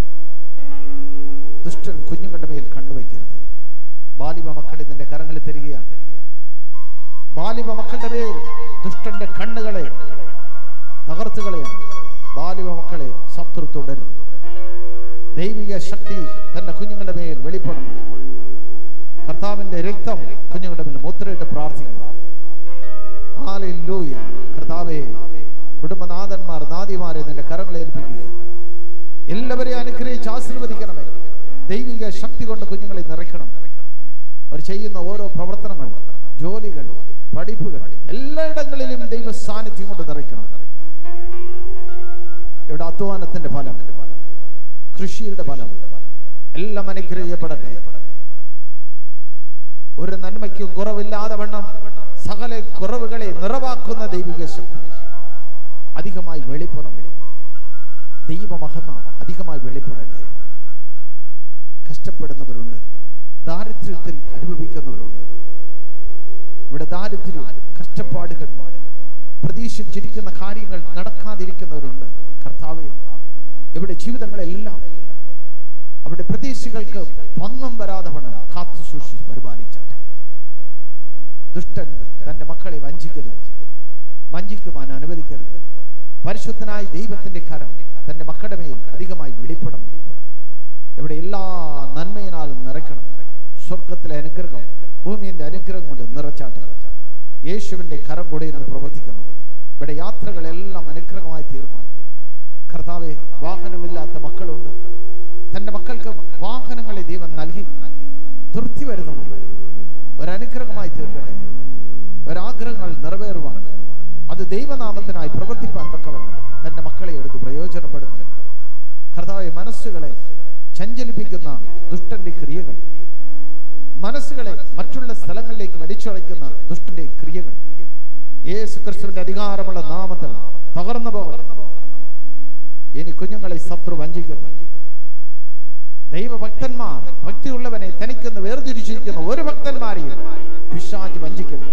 A: ദുഷ്ടൻ കുഞ്ഞുങ്ങളുടെ മേൽ കണ്ണുവയ്ക്കരുത് ബാലിമ മക്കളെ നിന്റെ കരങ്ങളിൽ തരികയാണ് ബാലിമ മക്കളുടെ മേൽ ദുഷ്ടന്റെ കണ്ണുകളെ തകർത്തുകളെയാണ് ബാലിമ മക്കളെ ശത്രു തുടരുത് ദൈവിക ശക്തി തന്റെ കുഞ്ഞുങ്ങളുടെ മേൽ വെളിപ്പെടണം കർത്താവിന്റെ രക്തം കുഞ്ഞുങ്ങളുടെ മേൽ മുദ്രയിട്ട് പ്രാർത്ഥിക്കുക ഹല്ലേലൂയ കർത്താവേ കുടുംബനാഥന്മാർ നാദിമാരെ നിന്റെ കരങ്ങളെ ഏൽപ്പിക്കുക എല്ലാവരെയും അനുഗ്രഹിച്ച് ആശീർവദിക്കണമേ ദൈവിക ശക്തി കൊണ്ട് കുഞ്ഞുങ്ങളെ നിറയ്ക്കണം അവർ ചെയ്യുന്ന ഓരോ പ്രവർത്തനങ്ങൾ ജോലികൾ പഠിപ്പുകൾ എല്ലായിടങ്ങളിലും ദൈവ സാന്നിധ്യം കൊണ്ട് നിറയ്ക്കണം ഇവിടെ അധ്വാനത്തിന്റെ ഫലം കൃഷിയുടെ ഫലം എല്ലാം അനുഗ്രഹിക്കപ്പെടട്ടെ ഒരു നന്മയ്ക്കും കുറവില്ലാതെ വണ്ണം സകല കുറവുകളെ നിറവാക്കുന്ന ദൈവിക ശക്തി അധികമായി വെളിപ്പെടണം ദൈവമഹിമ അധികമായി വെളിപ്പെടട്ടെ കഷ്ടപ്പെടുന്നവരുണ്ട് ദാരിദ്ര്യത്തിൽ അനുഭവിക്കുന്നവരുണ്ട് ഇവിടെ ദാരിദ്ര്യം കഷ്ടപ്പാടുകൾ പ്രതീക്ഷിച്ചിരിക്കുന്ന കാര്യങ്ങൾ നടക്കാതിരിക്കുന്നവരുണ്ട് കർത്താവെ ഇവിടെ ജീവിതങ്ങളെല്ലാം അവിടെ പ്രതീക്ഷകൾക്ക് ഭംഗം വരാതെ വണ്ണം കാത്തു സൂക്ഷിച്ച് പരിപാലിച്ചാട്ടെ ദുഷ്ടൻ തന്റെ മക്കളെ വഞ്ചിക്കരുത് വഞ്ചിക്കുവാൻ അനുവദിക്കരുത് പരിശുദ്ധനായ ദൈവത്തിന്റെ കരം തന്റെ മക്കളുടെ മേൽ അധികമായി വെളിപ്പെടണം ഇവിടെ എല്ലാ നന്മയിനാലും നിറയ്ക്കണം സ്വർഗത്തിലെ അനുഗ്രഹം ഭൂമിയുടെ അനുഗ്രഹം കൊണ്ട് നിറച്ചാട്ടെ യേശുവിന്റെ കരം കൂടെ ഇരുന്ന് പ്രവർത്തിക്കണം ഇവിടെ യാത്രകളെല്ലാം അനുഗ്രഹമായി തീർക്കണം കർത്താവെ വാഹനമില്ലാത്ത മക്കളുണ്ട് തന്റെ മക്കൾക്ക് വാഹനങ്ങളെ ദൈവം നൽകി തൃപ്തി വരുന്നു ഒരനുഗ്രഹമായി തീർക്കട്ടെ ഒരാഗ്രഹങ്ങൾ നിറവേറുവാൻ അത് ദൈവനാമത്തിനായി പ്രവർത്തിപ്പാൻ തക്കവണ്ണം തന്റെ മക്കളെ എടുത്ത് പ്രയോജനപ്പെടുത്തും കർത്താവെ മനസ്സുകളെ ചഞ്ചലിപ്പിക്കുന്ന ദുഷ്ടന്റെ ക്രിയകൾ മനസ്സുകളെ മറ്റുള്ള സ്ഥലങ്ങളിലേക്ക് വലിച്ചടയ്ക്കുന്ന ദുഷ്ടന്റെ ക്രിയകൾ യേശു ക്രിസ്തുവിന്റെ അധികാരമുള്ള നാമത്തിൽ തകർന്നു പോകട്ടെ ഇനി കുഞ്ഞുങ്ങളെ ശത്രു വഞ്ചിക്കുന്നു ദൈവഭക്തന്മാർ ഭക്തിയുള്ളവനെ തനിക്കെന്ന് വേർതിരിച്ചിരിക്കുന്ന ഒരു ഭക്തന്മാരെയും പിശാജ് വഞ്ചിക്കുന്നു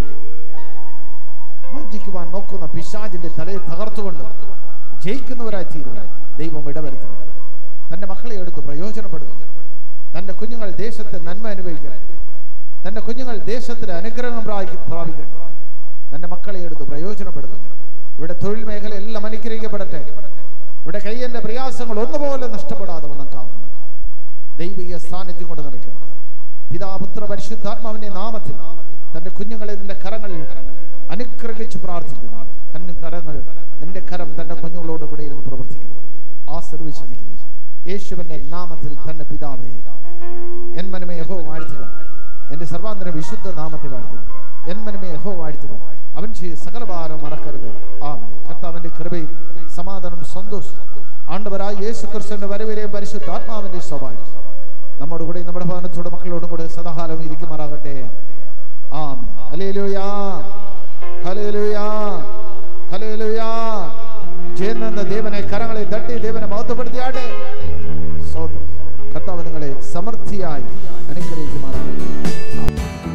A: വഞ്ചിക്കുവാൻ നോക്കുന്ന പിശാജിന്റെ തലയെ തകർത്തുകൊണ്ട് ജയിക്കുന്നവരായി തീരുവാൻ ദൈവം ഇടവരുത്തുന്നു തന്റെ മക്കളെ എടുത്ത് പ്രയോജനപ്പെടുന്നു തന്റെ കുഞ്ഞുങ്ങൾ ദേശത്തെ നന്മ അനുഭവിക്കട്ടെ തന്റെ കുഞ്ഞുങ്ങൾ ദേശത്തിന് അനുഗ്രഹം പ്രാപി- പ്രാപിക്കട്ടെ തന്റെ മക്കളെ എടുത്ത് പ്രയോജനപ്പെടുന്നു ഇവിടെ തൊഴിൽ മേഖല എല്ലാം അനുഗ്രഹിക്കപ്പെടട്ടെ ഇവിടെ കയ്യന്റെ പ്രയാസങ്ങൾ ഒന്നുപോലെ നഷ്ടപ്പെടാതെ വണ്ണം കാക്കണം ദൈവിക സാന്നിധ്യം കൊണ്ട് നിറയ്ക്കണം പിതാപുത്ര പരിശുദ്ധാത്മാവിന്റെ നാമത്തിൽ തന്റെ കുഞ്ഞുങ്ങളെ നിന്റെ കരങ്ങളിൽ അനുഗ്രഹിച്ച് പ്രാർത്ഥിക്കുന്നു കണ്ണു കരങ്ങൾ നിന്റെ കരം തന്റെ കുഞ്ഞുങ്ങളോട് കൂടെ ഇരുന്ന് പ്രവർത്തിക്കുന്നു ആ സർവീസ് അനുഗ്രഹിച്ചു യേശുവിന്റെ നാമത്തിൽ തന്റെ പിതാവേ എൻ മനമേ യഹോ വാഴ്ത്തുക എന്റെ സർവാന്തര വിശുദ്ധ നാമത്തെ വാഴ്ത്തുക എൻ മനമേ യഹോ വാഴ്ത്തുക അവൻ ചെയ്ത സകല ഭാരം മറക്കരുത് ആമേ കർത്താവിന്റെ കൃപയും സമാധാനം സന്തോഷം ആണ്ടവരായ യേശു ക്രിസ്തുവിന്റെ വരവിലെയും പരിശുദ്ധാത്മാവിന്റെ സ്വഭാവം നമ്മുടെ കൂടെ നമ്മുടെ ഭവനത്തോട് മക്കളോടും കൂടെ സദാകാലം ഇരിക്കുമാറാകട്ടെ ആമേ ഹല്ലേലൂയാ ഹല്ലേലൂയാ ഹല്ലേലൂയാ ചെയ്യുന്ന ദേവനെ കരങ്ങളെ തട്ടി ദേവനെ മഹത്വപ്പെടുത്തിയാട്ടെ സ്തോത്രം. കർത്താവ് നിങ്ങളെ സമൃദ്ധിയായി അനുഗ്രഹിക്കുമാറാകട്ടെ ആമേൻ.